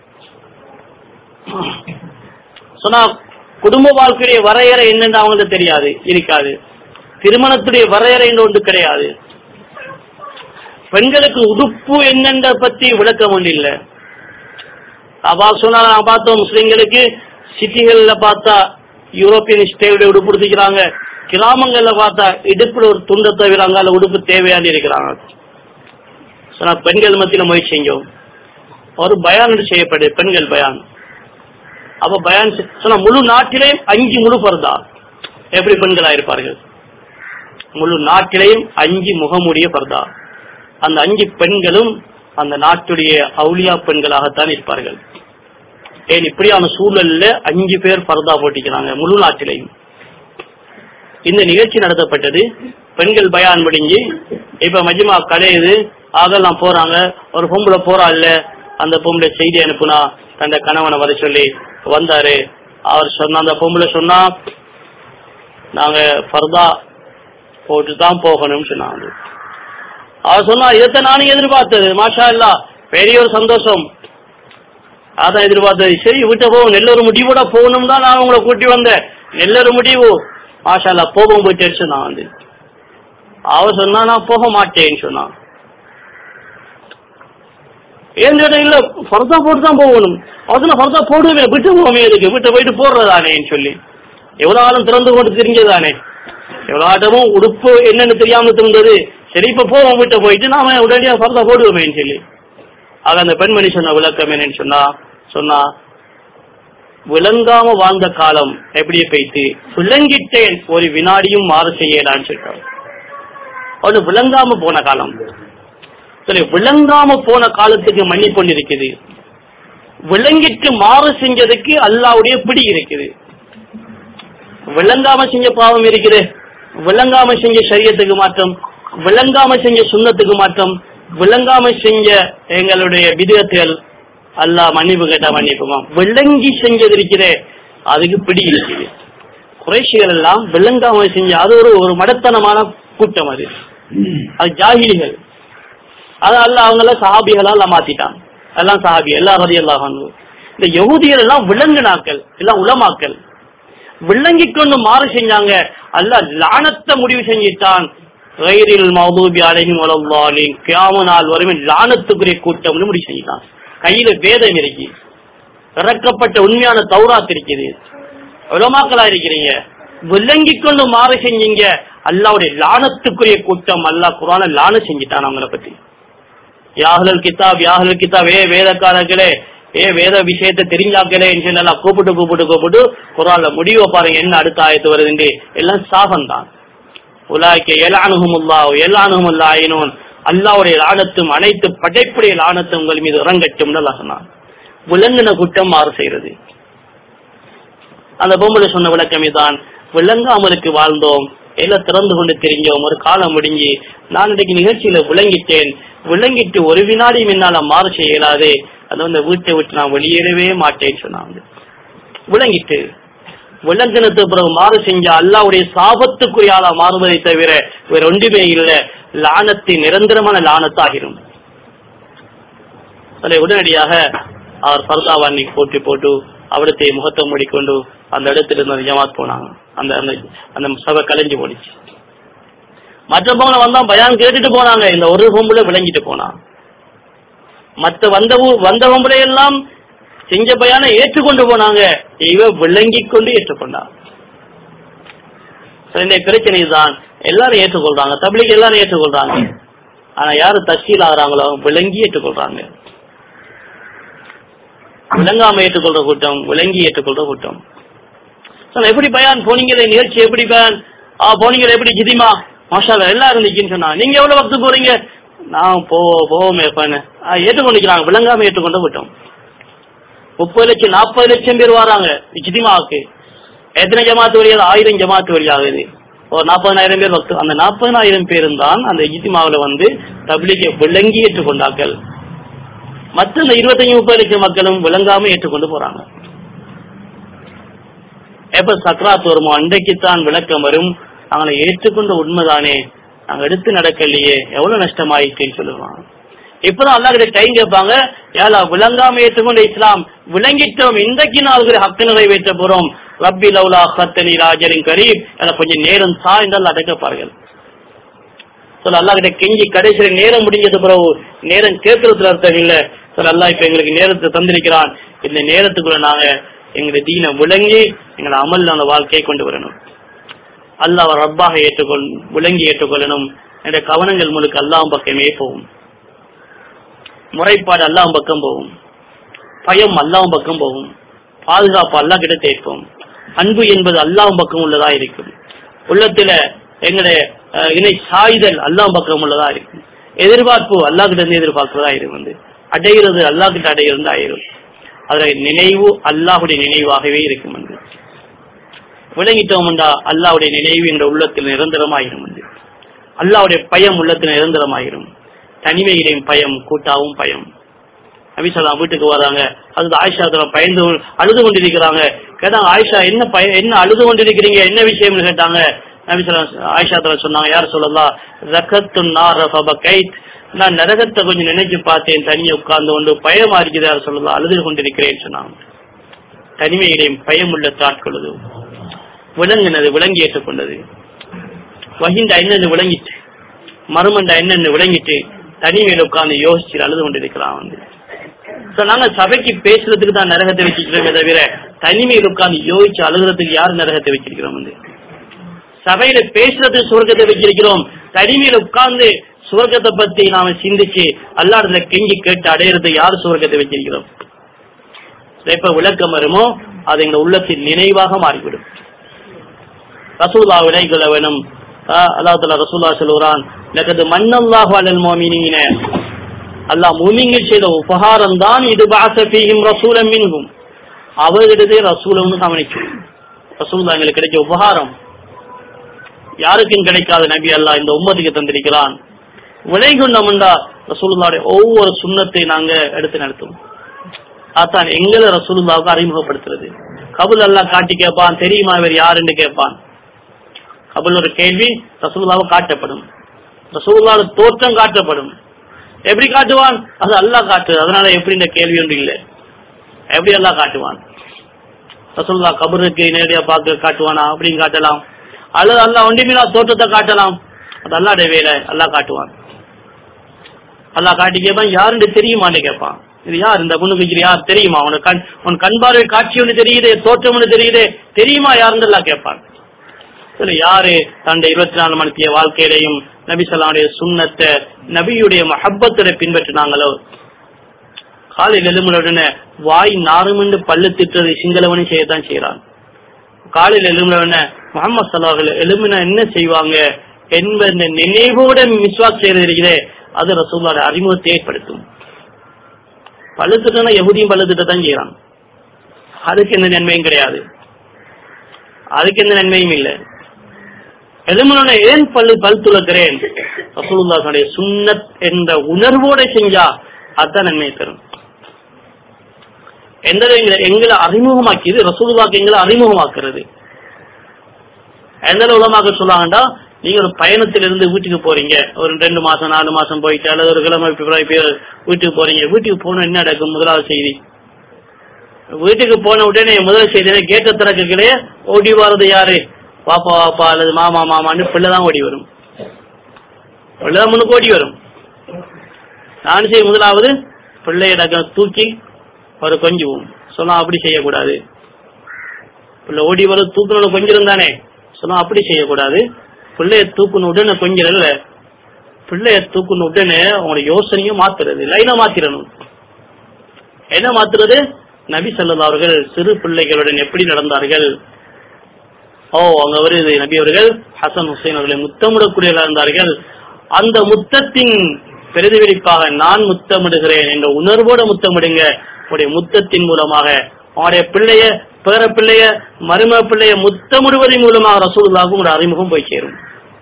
சொன்னா குடும்ப வாழ்க்கையுடைய வரையறை என்னன்னு அவங்களுக்கு தெரியாது இருக்காது திருமணத்துடைய வரையறை ஒன்று கிடையாது பெண்களுக்கு உடுப்பு என்னென்ற பத்தி விளக்கம் ஒன்று இல்லை அவா சொன்னா நான் பார்த்தோம் முஸ்லிம்களுக்கு சிட்டிகள்ல பார்த்தா யூரோப்பியன் ஸ்டைலுடைய உடுப்பு உடுத்திக்கிறாங்க கிராமங்கள்ல பார்த்தா இடுப்புல ஒரு துண்டை தவிராங்க அல்ல உடுப்பு தேவையான இருக்கிறாங்க சொன்னா பெண்கள் மத்தியில முயற்சி செஞ்சோம் ஒரு பயான் செய்யப்படுது பெண்கள் பயான் அப்ப பயான் சொன்னா முழு நாட்டிலேயும் அஞ்சு முழு பருதா எப்படி பெண்களா இருப்பார்கள் முழு நாட்டிலேயும் அஞ்சு முகமுடைய பர்தா அந்த அஞ்சு பெண்களும் அந்த நாட்டுடைய அவுளியா பெண்களாகத்தான் இருப்பார்கள் ஏன் இப்படியான சூழல்ல அஞ்சு பேர் பர்தா போட்டிக்கிறாங்க முழு நாட்டிலையும் இந்த நிகழ்ச்சி நடத்தப்பட்டது பெண்கள் பயான் முடிஞ்சு இப்ப மஜ்மா கலையுது அதெல்லாம் போறாங்க ஒரு பொம்பளை போறா இல்ல அந்த பொம்பளை செய்தி அனுப்புனா தந்த கணவனை வர சொல்லி வந்தாரு அவர் சொன்ன அந்த பொம்பளை சொன்னா நாங்க பர்தா போட்டு தான் போகணும்னு சொன்னாங்க அவர் சொன்னா இதைத்தான் நானும் எதிர்பார்த்தது மாஷா இல்லா பெரிய ஒரு சந்தோஷம் அதான் எதிர்பார்த்தது சரி விட்ட போவோம் நெல்லொரு முடிவோட போகணும் தான் நான் உங்களை கூட்டி வந்தேன் நெல்லொரு முடிவு மாஷா இல்லா போகும் போயிட்டு சொன்னான் வந்து அவர் சொன்னா நான் போக மாட்டேன்னு சொன்னான் ஏன் கேட்டா இல்ல ஃபர்தா போட்டு தான் போகணும் அதுல ஃபர்தா போடுவேன் விட்டு போவோமே எதுக்கு விட்டு போயிட்டு போடுறதானேன்னு சொல்லி எவ்வளவு ஆளும் திறந்து கொண்டு தெரிஞ்சதானே எவ்வளவு ஆட்டமும் உடுப்பு என்னன்னு தெரியாம இருந்தது சரி இப்ப போவோம் விட்டு போயிட்டு நாம உடனடியா ஃபர்தா போடுவோமேன்னு சொல்லி ஆக அந்த பெண்மணி சொன்ன விளக்கம் என்னன்னு சொன்னா சொன்னா விளங்காம வாழ்ந்த காலம் எப்படியே போயிட்டு விளங்கிட்டேன் ஒரு வினாடியும் மாறு செய்யலான்னு சொல்லிட்டான் அவனு விளங்காம போன காலம் சரி விளங்காம போன காலத்துக்கு மன்னிப்பு இருக்குது விளங்கிட்டு மாறு செஞ்சதுக்கு அல்லாவுடைய பிடி இருக்குது விளங்காம செஞ்ச பாவம் இருக்குது விளங்காம செஞ்ச சரியத்துக்கு மாற்றம் விளங்காம செஞ்ச சுண்ணத்துக்கு மாற்றம் விளங்காம செஞ்ச எங்களுடைய விதத்துகள் அல்லாஹ் மன்னிப்பு கேட்டா மன்னிப்புமா விளங்கி செஞ்சது இருக்கிறே அதுக்கு பிடி இருக்குது குறைஷிகள் எல்லாம் விளங்காம செஞ்ச அது ஒரு ஒரு மடத்தனமான கூட்டம் அது அது ஜாகிலிகள் அது அல்ல அவங்க எல்லாம் சஹாபிகளா எல்லாம் மாத்திட்டான் எல்லாம் சஹாபி எல்லா ரதி எல்லாம் இந்த யகுதிகள் எல்லாம் விலங்குனாக்கள் எல்லாம் உலமாக்கள் விளங்கி கொண்டு மாறு செஞ்சாங்க அல்ல லானத்தை முடிவு செஞ்சிட்டான் ரயிலில் மௌதூபி அலையும் உலவாலின் கியாம நாள் வரும் லானத்துக்குரிய கூட்டம்னு முடிவு செஞ்சிட்டான் கையில வேதம் இருக்கு இறக்கப்பட்ட உண்மையான தௌராத் இருக்குது உலமாக்களா இருக்கிறீங்க விளங்கி கொண்டு மாறு செஞ்சீங்க அல்லாவுடைய லானத்துக்குரிய கூட்டம் அல்லாஹ் குரான லான செஞ்சிட்டான் அவங்கள பத்தி யாஹலல் கிதாப் யாஹலல் கிதாப் ஏ வேதக்காரர்களே ஏ வேத விஷயத்தை தெரிஞ்சாக்களே நல்லா கூப்பிட்டு கூப்பிட்டு கூப்பிட்டு குரான்ல முடிவை பாருங்க என்ன அடுத்த ஆயத்து வருதுண்டு எல்லாம் சாபம் தான் உலாய்க்க எலானுகுமுல்லா எலானுகுமுல்லா ஆயினோன் அல்லாவுடைய லானத்தும் அனைத்து படைப்புடைய லானத்தும் உங்கள் மீது இறங்கட்டும் சொன்னான் விலங்கின குற்றம் மாறு செய்யறது அந்த பொம்பளை சொன்ன விளக்கமே தான் விளங்காமலுக்கு வாழ்ந்தோம் எல்லாம் திறந்து கொண்டு தெரிஞ்சோம் ஒரு காலம் முடிஞ்சு நான் இன்னைக்கு நிகழ்ச்சியில விளங்கிட்டேன் விளங்கிட்டு ஒரு வினாடி முன்னால மாறு செய்ய இயலாது அது வந்து வீட்டை விட்டு நான் வெளியேறவே மாட்டேன்னு சொன்னாங்க விளங்கிட்டு விளங்கினத்து பிறகு மாறு செஞ்ச அல்லாவுடைய சாபத்துக்குரிய ஆளா மாறுவதை தவிர வேற ஒன்றுமே இல்லை லானத்தை நிரந்தரமான லானத்தாகிரும் அதை உடனடியாக அவர் பர்தாவாண்ணி போட்டு போட்டு அவடத்தை முகத்தை மூடிக்கொண்டு அந்த இடத்துல இருந்து ஜமாத் போனாங்க அந்த அந்த அந்த சபை கலைஞ்சு போனிச்சு மற்ற பொம்பளை வந்தா பயான் கேட்டுட்டு போனாங்க இந்த ஒரு பொம்பளை விளங்கிட்டு போனான் மற்ற வந்த ஊ- வந்த பொம்பளை எல்லாம் செஞ்ச பயானை ஏற்றுக்கொண்டு போனாங்க இவ விளங்கி கொண்டு ஏற்றுக்கொண்டான் So, இந்த பிரச்சனை தான் எல்லாரும் ஏற்றுக்கொள்றாங்க தபிலிக்கு எல்லாரும் ஏற்றுக்கொள்றாங்க ஆனா யாரு தஸ்கீல் ஆகுறாங்களோ விளங்கி ஏற்றுக்கொள்றாங்க விளங்காம ஏற்றுக்கொள்ற கூட்டம் விளங்கி ஏற்றுக்கொள்ற கூட்டம் So, எப்படி பயான் போனீங்களே நிகழ்ச்சி எப்படி பயான் ஆ போனீங்களே எப்படி ஜிதிமா மாஷா அல்லாஹ், எல்லாம் இருந்துச்சுன்னு சொன்னா நீங்க எவ்வளவு வக்து போறீங்க நான் போ போவோமே பண்ண ஏற்றுக்கொண்டிருக்கிறாங்க விளங்காம ஏற்றுக்கொண்ட கூட்டம் முப்பது லட்சம் நாற்பது லட்சம் பேர் வராங்க ஜிதிமாவுக்கு எத்தனை ஜமாத்து வழியாக ஆயிரம் ஜமாத்து வழியாகுது ஒரு நாற்பதனாயிரம் பேர் வக்து அந்த நாற்பதனாயிரம் பேரும் தான் அந்த இஜிமாவுல வந்து தபிலிகை விளங்கி ஏற்றுக்கொண்டார்கள் மற்ற இந்த இருபத்தஞ்சு முப்பது லட்சம் மக்களும் விளங்காம ஏற்றுக்கொண்டு போறாங்க எப்ப சக்ராத் வருமோ அன்றைக்குத்தான் விளக்கம் வரும் அவங்களை ஏற்றுக்கொண்ட உண்மைதானே நாங்க எடுத்து நடக்கலையே எவ்வளவு நஷ்டமாயிட்டேன்னு சொல்லுவாங்க இப்பதான் அல்லா கிட்ட டைம் கேட்பாங்க ஏலா விளங்காம ஏற்றுக்கொண்ட இஸ்லாம் விளங்கிட்டோம் இன்றைக்கு நாள் ஹக்கு நிறைவேற்ற போறோம் ரப்பி லவுலா ஹத்தனி ராஜரின் கரீப் என கொஞ்சம் நேரம் சாய்ந்தால் அடக்கப்பார்கள் சொல்ல அல்லா கிட்ட கெஞ்சி கடைசியில நேரம் முடிஞ்சது பிறகு நேரம் கேட்கறதுல அர்த்தம் இல்ல சொல்ல அல்லா இப்ப எங்களுக்கு நேரத்தை தந்திருக்கிறான் இந்த நேரத்துக்குள்ள நாங்க எங்களுடைய தீனை விளங்கி எங்களை அமல் அந்த வாழ்க்கையை கொண்டு வரணும் அல்லாஹ் ரப்பாக ஏற்றுக்கொள் விளங்கி ஏற்றுக்கொள்ளணும் என்ற கவனங்கள் முழுக்க அல்லாஹ் பக்கமே போகும் முறைப்பாடு அல்லாஹ் பக்கம் போகும் பயம் அல்லாஹ் பக்கம் போகும் பாதுகாப்பு அல்லாஹ் கிட்ட தேய்ப்போம் அன்பு என்பது அல்லாஹ் பக்கம் உள்ளதா இருக்கும் உள்ளத்துல எங்களுடைய அஹ், இணை சாய்தல் அல்லாஹ் பக்கம் உள்ளதா இருக்கும் எதிர்பார்ப்பு அல்லாஹ் கிட்ட இருந்து எதிர்பார்க்கிறதா இருக்கும் வந்து அடைகிறது அல்லாஹ் கிட்ட அடைகிறது ஆயிரும் அதுல நினைவு அல்லாஹுடைய நினைவாகவே இருக்கும் வந்து விளங்கிட்டோம்டா அல்லாஹ்வுடைய நினைவு என்ற உள்ளத்தில் நிரந்தரமாயிரும் வந்து அல்லாஹ்வுடைய பயம் உள்ளத்தில் நிரந்தரமாயிரும் தனிமையிலையும் பயம் கூட்டாவும் பயம் நபிசல்லாம் வீட்டுக்கு வராங்க அது ஆயிஷா தலா பயந்து அழுது கொண்டிருக்கிறாங்க கேட்டாங்க ஆயிஷா என்ன பய என்ன அழுது கொண்டிருக்கிறீங்க என்ன விஷயம்னு கேட்டாங்க நபிசல்லாம் ஆயிஷா தலா சொன்னாங்க யார் சொல்லலாம் ரகத்து நார் கைத் நான் நரகத்தை கொஞ்சம் நினைச்சு பார்த்தேன் தனியை உட்கார்ந்து கொண்டு பயமா இருக்குது யார் சொல்லலாம் அழுது கொண்டிருக்கிறேன்னு சொன்னாங்க தனிமையிலையும் பயம் உள்ள தாட்கொள்ளுது விளங்குனது விளங்கி ஏற்றுக்கொண்டது வகிண்டா என்னன்னு விளங்கிட்டு மறுமண்டா என்னன்னு விளங்கிட்டு தனிமையில உட்கார்ந்து யோசிச்சு அழுது கொண்டிருக்கிறான் வந்து So, நாங்க சபைக்கு பேசுறதுக்கு தான் நரகத்தை வச்சிருக்கிறோமே தவிர தனிமையில் உட்கார்ந்து யோசிச்சு அழுகிறதுக்கு யார் நரகத்தை வச்சிருக்கிறோம் வந்து சபையில பேசுறதுக்கு சுவர்க்கத்தை வச்சிருக்கிறோம் தனிமையில உட்கார்ந்து சுவர்க்கத்தை பத்தி நாம சிந்திச்சு அல்லாடத்துல கெஞ்சி கேட்டு அடையிறதுக்கு யார் சுவர்க்கத்தை வச்சிருக்கிறோம் எப்ப விளக்கம் வருமோ அது எங்க உள்ளத்தின் நினைவாக மாறிவிடும் ரசூலா விலை கொள்ள வேணும் அல்லாஹ் ரசூலா சொல்லுறான் லக்கது மன்னல்லாஹு அலல் மோமினீன அல்லாஹ் மூமிங்கள் செய்த உபகாரம் தான் இது பாசபீஹிம் ரசூலம் மின்ஹும் அவர்களிடத்தே ரசூலம்னு கவனிச்சு ரசூலா எங்களுக்கு கிடைச்ச உபகாரம் யாருக்கும் கிடைக்காத நபி அல்லாஹ் இந்த உம்மத்துக்கு தந்திருக்கிறான் விலை கொண்டோம்டா ரசூலுல்லாவுடைய ஒவ்வொரு சுண்ணத்தை நாங்க எடுத்து நடத்துவோம் அதான் எங்களை ரசூலுல்லாவுக்கு அறிமுகப்படுத்துறது கபுல் அல்லாஹ் காட்டி கேட்பான் தெரியுமா இவர் யாருன்னு கேட்பான் கபுல் ஒரு கேள்வி ரசூலுல்லாவை காட்டப்படும் ரசூலுல்லாவோட தோற்றம் காட்டப்படும் எப்படி காட்டுவான் அது அல்லாஹ் காட்டு அதனால எப்படி இந்த கேள்வி ஒன்று இல்லை எப்படி அல்லாஹ் காட்டுவான் ரசூலுல்லா கபருக்கு நேரடியா பார்க்க காட்டுவானா அப்படின்னு காட்டலாம் அல்லது அல்லாஹ் ஒன்றுமில்லா தோற்றத்தை காட்டலாம் அது அல்லாடைய வேலை அல்லாஹ் காட்டுவான் அல்லாஹ் காட்டி கேட்பான் யாருன்னு தெரியுமான்னு கேட்பான் இது யார் இந்த பொண்ணுக்கு இது யார் தெரியுமா உனக்கு கண் உன் கண் பார்வை காட்சி ஒன்று தெரியுதே தோற்றம் ஒன்று தெரியுதே தெரியுமா யாருன்னு எல்லாம் கேட்பான் இதுல யாரு தன்னுடைய இருபத்தி நாலு மணித்திய வாழ்க்கையிலையும் நபி சொல்லாவுடைய சுண்ணத்தை நபியுடைய மஹப்பத்தை பின்பற்றினாங்களோ காலையில் எழுமுடனே வாய் நாறுமென்று பல்லு திட்டுறது சிங்களவனும் செய்யத்தான் செய்யறான் காலையில் எழுமுடனே முகமது சல்லாஹ் எழுமினா என்ன செய்வாங்க என்ப இந்த நினைவோட மிஸ்வாக் செய்யறது இருக்கிறே அது ரசூலோட அறிமுகத்தை ஏற்படுத்தும் பல்லு திட்டம்னா எகுதியும் பல்லு திட்ட தான் செய்யறான் அதுக்கு எந்த நன்மையும் கிடையாது அதுக்கு எந்த நன்மையும் இல்லை எலுமனோட ஏன் பல்லு பல் துளக்கிறேன் ரசூலுல்லாஹுடைய சுன்னத் என்ற உணர்வோட செஞ்சா அதுதான் நன்மை தரும் எந்த எங்களை அறிமுகமாக்கியது ரசூலுல்லாக்கு எங்களை அறிமுகமாக்குறது எந்த உலமாக்க சொல்லாங்கடா நீங்க ஒரு பயணத்திலிருந்து வீட்டுக்கு போறீங்க ஒரு ரெண்டு மாசம் நாலு மாசம் போயிட்டு அல்லது ஒரு கிழமை பிப்ரவரி பேர் வீட்டுக்கு போறீங்க வீட்டுக்கு போன என்ன நடக்கும் முதலாவது செய்தி வீட்டுக்கு போன உடனே முதல் செய்தி கேட்ட திறக்கங்களே ஓடி வர்றது யாரு பாப்பா பாப்பா அல்லது மாமா மாமான்னு பிள்ளைதான் ஓடி வரும் பிள்ளைதான் முன்னுக்கு ஓடி வரும் நான் செய்ய முதலாவது பிள்ளையிட தூக்கி ஒரு கொஞ்சுவோம் சொன்னா அப்படி செய்யக்கூடாது பிள்ளை ஓடி வரும் தூக்கணும் கொஞ்சம் தானே சொன்னா அப்படி செய்யக்கூடாது பிள்ளைய தூக்கணும் உடனே கொஞ்சம் இல்ல பிள்ளைய தூக்கணும் உடனே அவங்களோட யோசனையும் மாத்துறது லைனா மாத்திரணும் என்ன மாத்துறது நபி சொல்லா அவர்கள் சிறு பிள்ளைகளுடன் எப்படி நடந்தார்கள் ஓ அங்க வருது நபி அவர்கள் ஹசன் ஹுசைன் அவர்களை முத்தமிடக்கூடியவர்களாக இருந்தார்கள் அந்த முத்தத்தின் பிரதிபலிப்பாக நான் முத்தமிடுகிறேன் என்ற உணர்வோட முத்தமிடுங்க உடைய முத்தத்தின் மூலமாக அவருடைய பிள்ளைய பேர பிள்ளைய மரும பிள்ளைய முத்தமிடுவதன் மூலமாக ரசூலுல்லாவுக்கும் ஒரு அறிமுகம் போய் சேரும்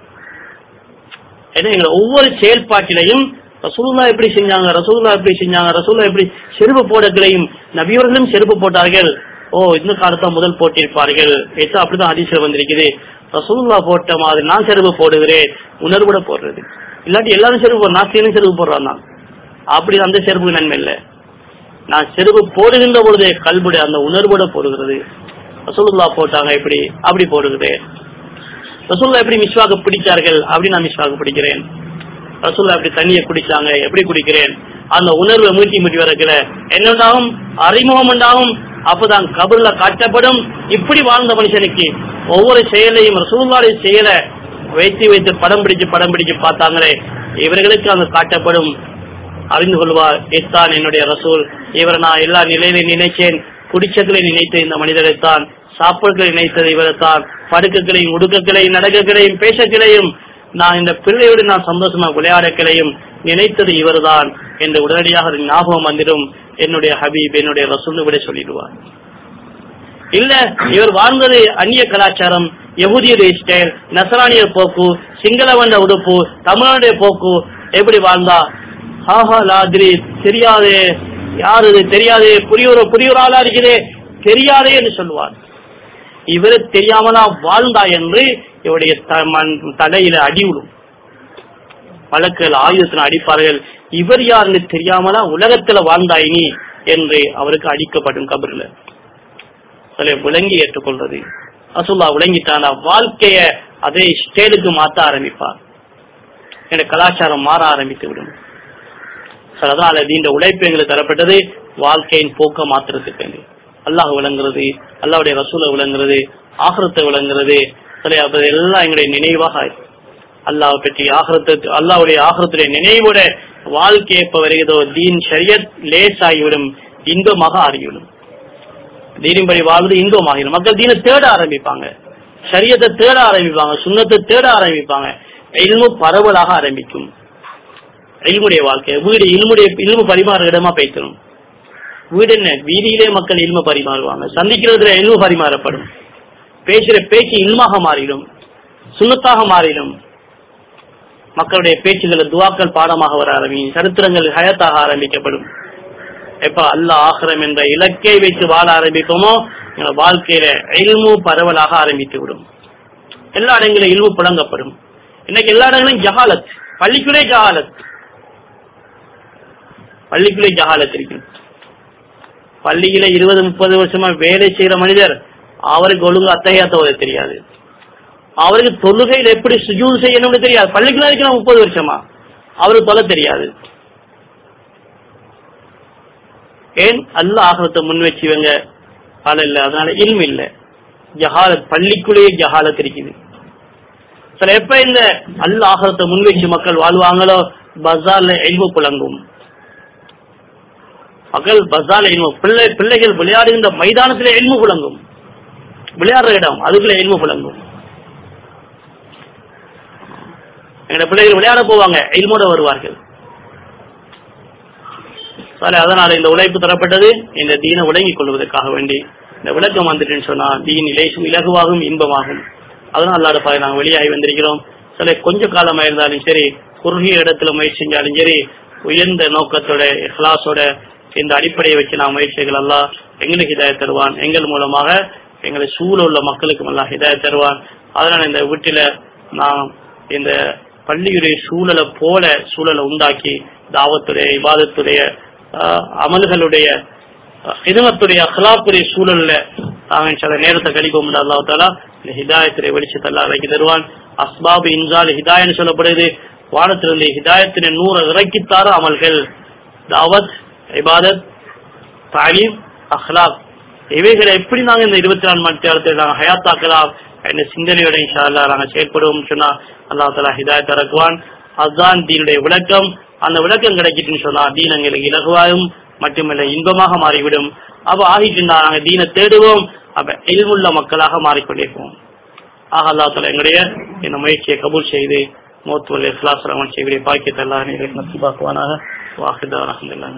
ஏன்னா எங்களை ஒவ்வொரு செயல்பாட்டிலையும் ரசூலுல்லா எப்படி செஞ்சாங்க ரசூலுல்லா எப்படி செஞ்சாங்க ரசூலுல்லா எப்படி செருப்பு போடக்களையும் நபியவர்களும் செருப்பு போட்டார்கள் ஓ இந்த காலத்தை முதல் போட்டிருப்பார்கள் எச்சா அப்படிதான் அதிசயம் வந்திருக்குது ரசூலுல்லா போட்ட மாதிரி நான் செருப்பு போடுகிறேன் உணர்வுட போடுறது இல்லாட்டி எல்லாரும் செருப்பு போடுறோம் நாசியனும் செருப்பு போடுறான் தான் அப்படி அந்த செருப்புக்கு நன்மை இல்லை நான் செருப்பு போடுகின்ற பொழுதே கல்புடைய அந்த உணர்வோட போடுகிறது ரசூலுல்லா போட்டாங்க எப்படி அப்படி போடுகிறேன் ரசூல்லா எப்படி மிஸ்வாக்கு பிடிச்சார்கள் அப்படி நான் மிஸ்வாக்கு பிடிக்கிறேன் ரசூல்லா எப்படி தண்ணியை குடிச்சாங்க எப்படி குடிக்கிறேன் அந்த உணர்வை மீட்டி மீட்டி வரக்கல என்னண்டாகும் அறிமுகம் உண்டாகும் அப்பதான் கபர்ல காட்டப்படும் இப்படி வாழ்ந்த மனுஷனுக்கு ஒவ்வொரு செயலையும் ரசூல்லாடைய செயலை வைத்து வைத்து படம் பிடிச்சு படம் பிடிச்சு பார்த்தாங்களே இவர்களுக்கு அங்கு காட்டப்படும் அறிந்து கொள்வார் இத்தான் என்னுடைய ரசூல் இவரை நான் எல்லா நிலையிலும் நினைச்சேன் குடிச்சக்களை நினைத்த இந்த மனிதரைத்தான் சாப்பாடுகளை நினைத்தது இவரைத்தான் படுக்கங்களையும் உடுக்கங்களையும் நடக்கங்களையும் பேசக்களையும் நான் இந்த பிள்ளையோடு நான் சந்தோஷமா விளையாடக்களையும் நினைத்தது இவர்தான் என்று உடனடியாக ஞாபகம் வந்துடும் என்னுடைய ஹபீப் என்னுடைய ரசூல் விட சொல்லிடுவார் இல்ல இவர் வாழ்ந்தது அந்நிய கலாச்சாரம் யகுதியுடைய ஸ்டைல் நசரானியர் போக்கு சிங்களவண்ட உடுப்பு தமிழனுடைய போக்கு எப்படி வாழ்ந்தா ஹாஹா லாதிரி தெரியாதே யாரு இது தெரியாதே புரியுற புரியுற ஆளா இருக்குதே தெரியாதே என்று சொல்லுவார் இவரு தெரியாமலா வாழ்ந்தா என்று இவருடைய தலையில அடி விடும் வழக்குகள் ஆயுதத்தில் அடிப்பார்கள் இவர் யாருன்னு தெரியாமலா உலகத்துல வாழ்ந்தாய் நீ என்று அவருக்கு அடிக்கப்படும் கபர்ல சில விளங்கி ஏற்றுக்கொள்றது அசுல்லா விளங்கிட்டான வாழ்க்கைய அதே ஸ்டேலுக்கு மாத்த ஆரம்பிப்பார் என்ற கலாச்சாரம் மாற ஆரம்பித்து விடும் அதனால இந்த உழைப்பு எங்களுக்கு தரப்பட்டது வாழ்க்கையின் போக்க மாத்திரத்துக்கு அல்லாஹ் விளங்குறது அல்லாவுடைய ரசூலை விளங்குறது ஆகரத்தை விளங்குறது எல்லாம் எங்களுடைய நினைவாக அல்லாஹ் பற்றி ஆகரத்து அல்லாவுடைய ஆகரத்துடைய நினைவோட வாழ்க்கை எப்ப வருகிறதோ தீன் ஷரியத் லேசாகிவிடும் இன்பமாக ஆகிவிடும் தீனின்படி வாழ்வது இன்பமாகிடும் மக்கள் தீனை தேட ஆரம்பிப்பாங்க சரியத்தை தேட ஆரம்பிப்பாங்க சுண்ணத்தை தேட ஆரம்பிப்பாங்க இல்மு பரவலாக ஆரம்பிக்கும் இல்முடைய வாழ்க்கை வீடு இல்முடைய இல்மு பரிமாற இடமா பேசணும் வீடு என்ன வீதியிலே மக்கள் இல்ம பரிமாறுவாங்க சந்திக்கிறதுல இல்மு பரிமாறப்படும் பேசுற பேச்சு இல்மாக மாறிடும் சுண்ணத்தாக மாறிடும் மக்களுடைய பேச்சுகள் துவாக்கள் பாடமாக வர ஆரம்பிக்கும் சரித்திரங்கள் ஹயத்தாக ஆரம்பிக்கப்படும் எப்ப அல்ல ஆகிரம் என்ற இலக்கை வைத்து வாழ ஆரம்பிப்போமோ எங்க வாழ்க்கையில இல்மு பரவலாக ஆரம்பித்து விடும் எல்லா இடங்களிலும் இல்மு புழங்கப்படும் இன்னைக்கு எல்லா இடங்களிலும் ஜஹாலத் பள்ளிக்குள்ளே ஜஹாலத் பள்ளிக்குள்ளே ஜஹாலத் இருக்கு பள்ளியில இருபது முப்பது வருஷமா வேலை செய்யற மனிதர் அவருக்கு ஒழுங்கு அத்தகையாத்த ஓத தெரியாது அவருக்கு தொழுகையில் எப்படி சுஜூல் செய்யணும்னு தெரியாது பள்ளிக்குள்ள இருக்கிற முப்பது வருஷமா அவருக்கு தொலை தெரியாது ஏன் அல்ல ஆகத்தை முன் வச்சுவங்க பல இல்ல அதனால இல்மு இல்ல ஜஹாலத் பள்ளிக்குள்ளேயே ஜஹாலத் இருக்குது சில எப்ப இந்த அல்ல ஆகத்தை முன் வச்சு மக்கள் வாழ்வாங்களோ பஜார்ல எல்மு புழங்கும் மக்கள் பஜார்ல எல்மு பிள்ளை பிள்ளைகள் விளையாடுகின்ற மைதானத்துல எல்மு புழங்கும் விளையாடுற இடம் அதுக்குள்ள எல்மு புழங்கும் எங்க பிள்ளைகள் விளையாட போவாங்க எல்மோட வருவார்கள் சரி அதனால இந்த உழைப்பு தரப்பட்டது இந்த தீனை விளங்கிக் கொள்வதற்காக வேண்டி இந்த விளக்கம் வந்துட்டுன்னு சொன்னா தீன் இலேசும் இலகுவாகும் இன்பமாகும் அதனால அல்லாட பாரு நாங்கள் வெளியாகி வந்திருக்கிறோம் சில கொஞ்ச காலமா இருந்தாலும் சரி குறுகிய இடத்துல முயற்சி செஞ்சாலும் சரி உயர்ந்த நோக்கத்தோட இஹ்லாஸோட இந்த அடிப்படையை வச்சு நான் முயற்சிகள் எல்லாம் எங்களுக்கு ஹிதாய தருவான் எங்கள் மூலமாக எங்களை சூழ உள்ள மக்களுக்கும் எல்லாம் ஹிதாய தருவான் அதனால இந்த வீட்டில நான் இந்த பள்ளியுடைய சூழலை போல சூழலை உண்டாக்கி தாவத்துடைய இபாதத்துடைய அமல்களுடைய இதமத்துடைய அஹ்லாக்குடைய சூழல்ல அவன் சில நேரத்தை கழிக்க முடியாது அல்லா தாலா இந்த ஹிதாயத்துடைய வெளிச்சத்தை எல்லாம் இறக்கி தருவான் அஸ்பாபு இன்சால் ஹிதாயன்னு சொல்லப்படுது வானத்திலிருந்து ஹிதாயத்தின் நூறு இறக்கித்தார அமல்கள் தாவத் இபாதத் தாலீம் அஹ்லாக் இவைகளை எப்படி நாங்க இந்த இருபத்தி நாலு மணி நேரத்தில் நாங்க ஹயாத்தாக்கலாம் என்ற சிந்தனையோட இன்ஷா அல்லா நாங்க செயல்படுவோம் சொன்னா அல்லா தலா ஹிதாயத் இறக்குவான் அதுதான் தீனுடைய விளக்கம் அந்த விளக்கம் கிடைச்சிட்டுன்னு சொன்னா தீன் எங்களுக்கு இலகுவாயும் மட்டுமல்ல இன்பமாக மாறிவிடும் அப்ப ஆகிட்டுண்டா நாங்க தீனை தேடுவோம் அப்ப எல்முள்ள மக்களாக மாறிக்கொண்டிருப்போம் ஆக அல்லா தலா எங்களுடைய இந்த முயற்சியை கபூல் செய்து மூத்துவல் இஸ்லாஸ் ரமன் செய்வதை பாக்கியத்தை எல்லாம் நசிபாக்குவானாக வாஹிதா அலமதுல்லா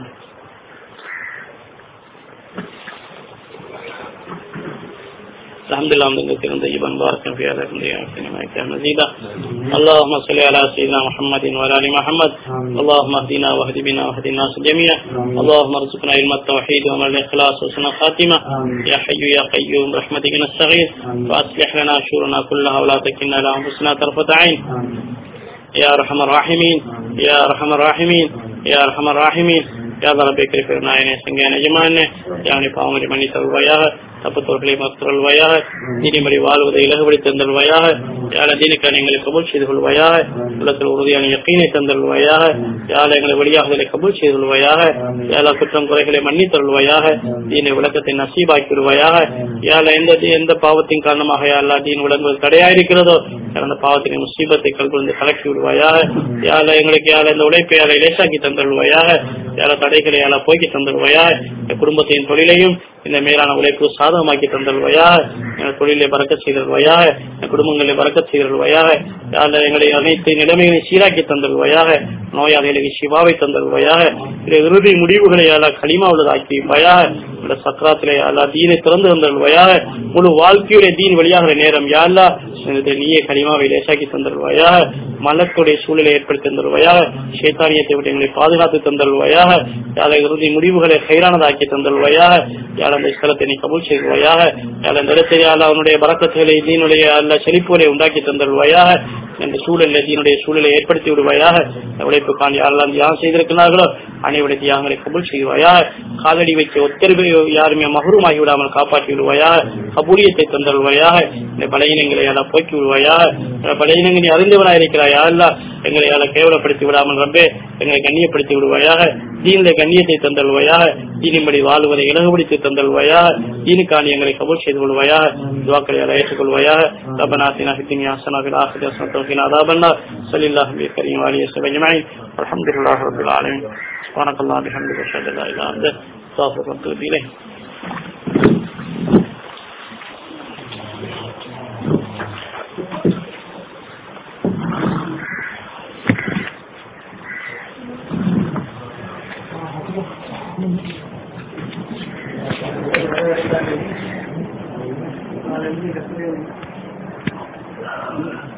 الحمد لله من ذكر طيبا باركا في هذا الدنيا كان مزيدا اللهم صل على سيدنا محمد وعلى ال محمد اللهم اهدنا واهد بنا واهد الناس جميعا اللهم ارزقنا علم التوحيد ومن الاخلاص وسن خاتمه يا حي يا قيوم برحمتك نستغيث واصلح لنا شورنا كلها ولا تكلنا الى انفسنا طرفه عين يا ارحم الراحمين يا ارحم الراحمين يا ارحم الراحمين يا رب كريم நாயனே சங்கையான எஜமானே யானை பாவங்களை மன்னித்தருள்வாயாக தப்புத்தவர்களை மறுத்தருள்வாயாக நீதிமறை வாழ்வதை இலகுபடி தந்தருள்வாயாக யாழ தீனுக்கான எங்களை கபூல் செய்து கொள்வாயாக உள்ளத்தில் உறுதியான யக்கீனை தந்தருள்வாயாக யாழ எங்களை வழியாகுதலை கபூல் செய்து கொள்வாயாக யாழ குற்றம் குறைகளை மன்னித்தருள்வாயாக தீனை விளக்கத்தை நசீபாக்கி விடுவாயாக யாழ எந்த எந்த பாவத்தின் காரணமாக யாழா தீன் விளங்குவது தடையாயிருக்கிறதோ அந்த பாவத்தினை முசீபத்தை கல்கொண்டு கலக்கி விடுவாயாக யாழ எங்களுக்கு யாழ இந்த உழைப்பை யாழை லேசாக்கி தந்தருள்வாயாக யாழ தடைகளை யாழ போக்கி தந்தருள்வாயாக இந்த குடும்பத்தின் தொழிலையும் இந்த மேலான உழைப்பு சாதகமாக்கி தந்தருள்வாயாக எங்கள் தொழிலை பறக்க செய்தருள்வாயாக எங்கள் குடும்பங்களை பறக்க செய்தருள்வாயாக யாழ எங்களை அனைத்து நிலைமைகளை சீராக்கி தந்தருள்வாயாக நோயாளிகளுக்கு சிவாவை தந்தருள்வாயாக இறுதி முடிவுகளை யாழ களிமா உள்ளதாக்கி வையாக இந்த சக்கராத்திலே அல்லா தீனை திறந்து தந்தருள்வாயாக முழு வாழ்க்கையுடைய தீன் வெளியாகிற நேரம் யாழ்லா நீயே களிமாவை லேசாக்கி தந்தருள்வாயாக மலக்குடைய சூழலை ஏற்படுத்தி தந்தருள்வாயாக சேத்தானியத்தை விட்டு எங்களை பாதுகாத்து தந்தருள்வாயாக யாழ இறுதி முடிவுகளை கைரானதாக்கி தந்தருள்வாயாக யாழ் அந்த ஸ்தலத்தை நீ கபூல் செய்வாயாக யாழ் அந்த இடத்தை யாழ் அவனுடைய பறக்கத்துகளை தீனுடைய அல்ல செழிப்புகளை உண்டாக்கி தந்தருள்வாயாக என்ற சூழலில் தீனுடைய சூழலை ஏற்படுத்தி விடுவாயாக உழைப்புக்கான் யாரெல்லாம் தியாகம் செய்திருக்கிறார்களோ அனைவருடைய தியாகங்களை கபூல் செய்வாயாக காலடி வைக்க ஒத்தரவு யாருமே மகரூமாகி விடாமல் காப்பாற்றி விடுவாயாக கபூலியத்தை தந்தருள்வாயாக இந்த பலையினங்களை யாரா போக்கி விடுவாயாக பலையினங்களை அறிந்தவனாக இருக்கிறாயா அல்ல எங்களை யாரா கேவலப்படுத்தி விடாமல் ரப்பே எங்களை கண்ணியப்படுத்தி விடுவாயாக தீனுடைய கண்ணியத்தை தந்தருள்வாயாக தீனின்படி வாழ்வதை இலகுபடுத்தி தந்தருள்வாயாக தீனுக்காணி எங்களை கபூல் செய்து கொள்வாயாக துவாக்களை யாரா ஏற்றுக்கொள்வாயாக ரபநாத்தினா ஹித்தினி ஹசனா பில் ஆஹிரி ஹசனா தௌஹினா அதாபன்னா சல்லில்லாஹு பி கரீம் வாலி யஸ்ஸப ஜமீன் அல்ஹம்துலில்லாஹி ரப்பில் ஆலமீன் சுப்ஹானக்கல்லாஹு பிஹம்திஹி அஷ்ஹது அல்லா இலாஹா இல்லா அன்த அஸ்தக்ஃபிருக வ அத்தூபு இலைஹ் Thank you.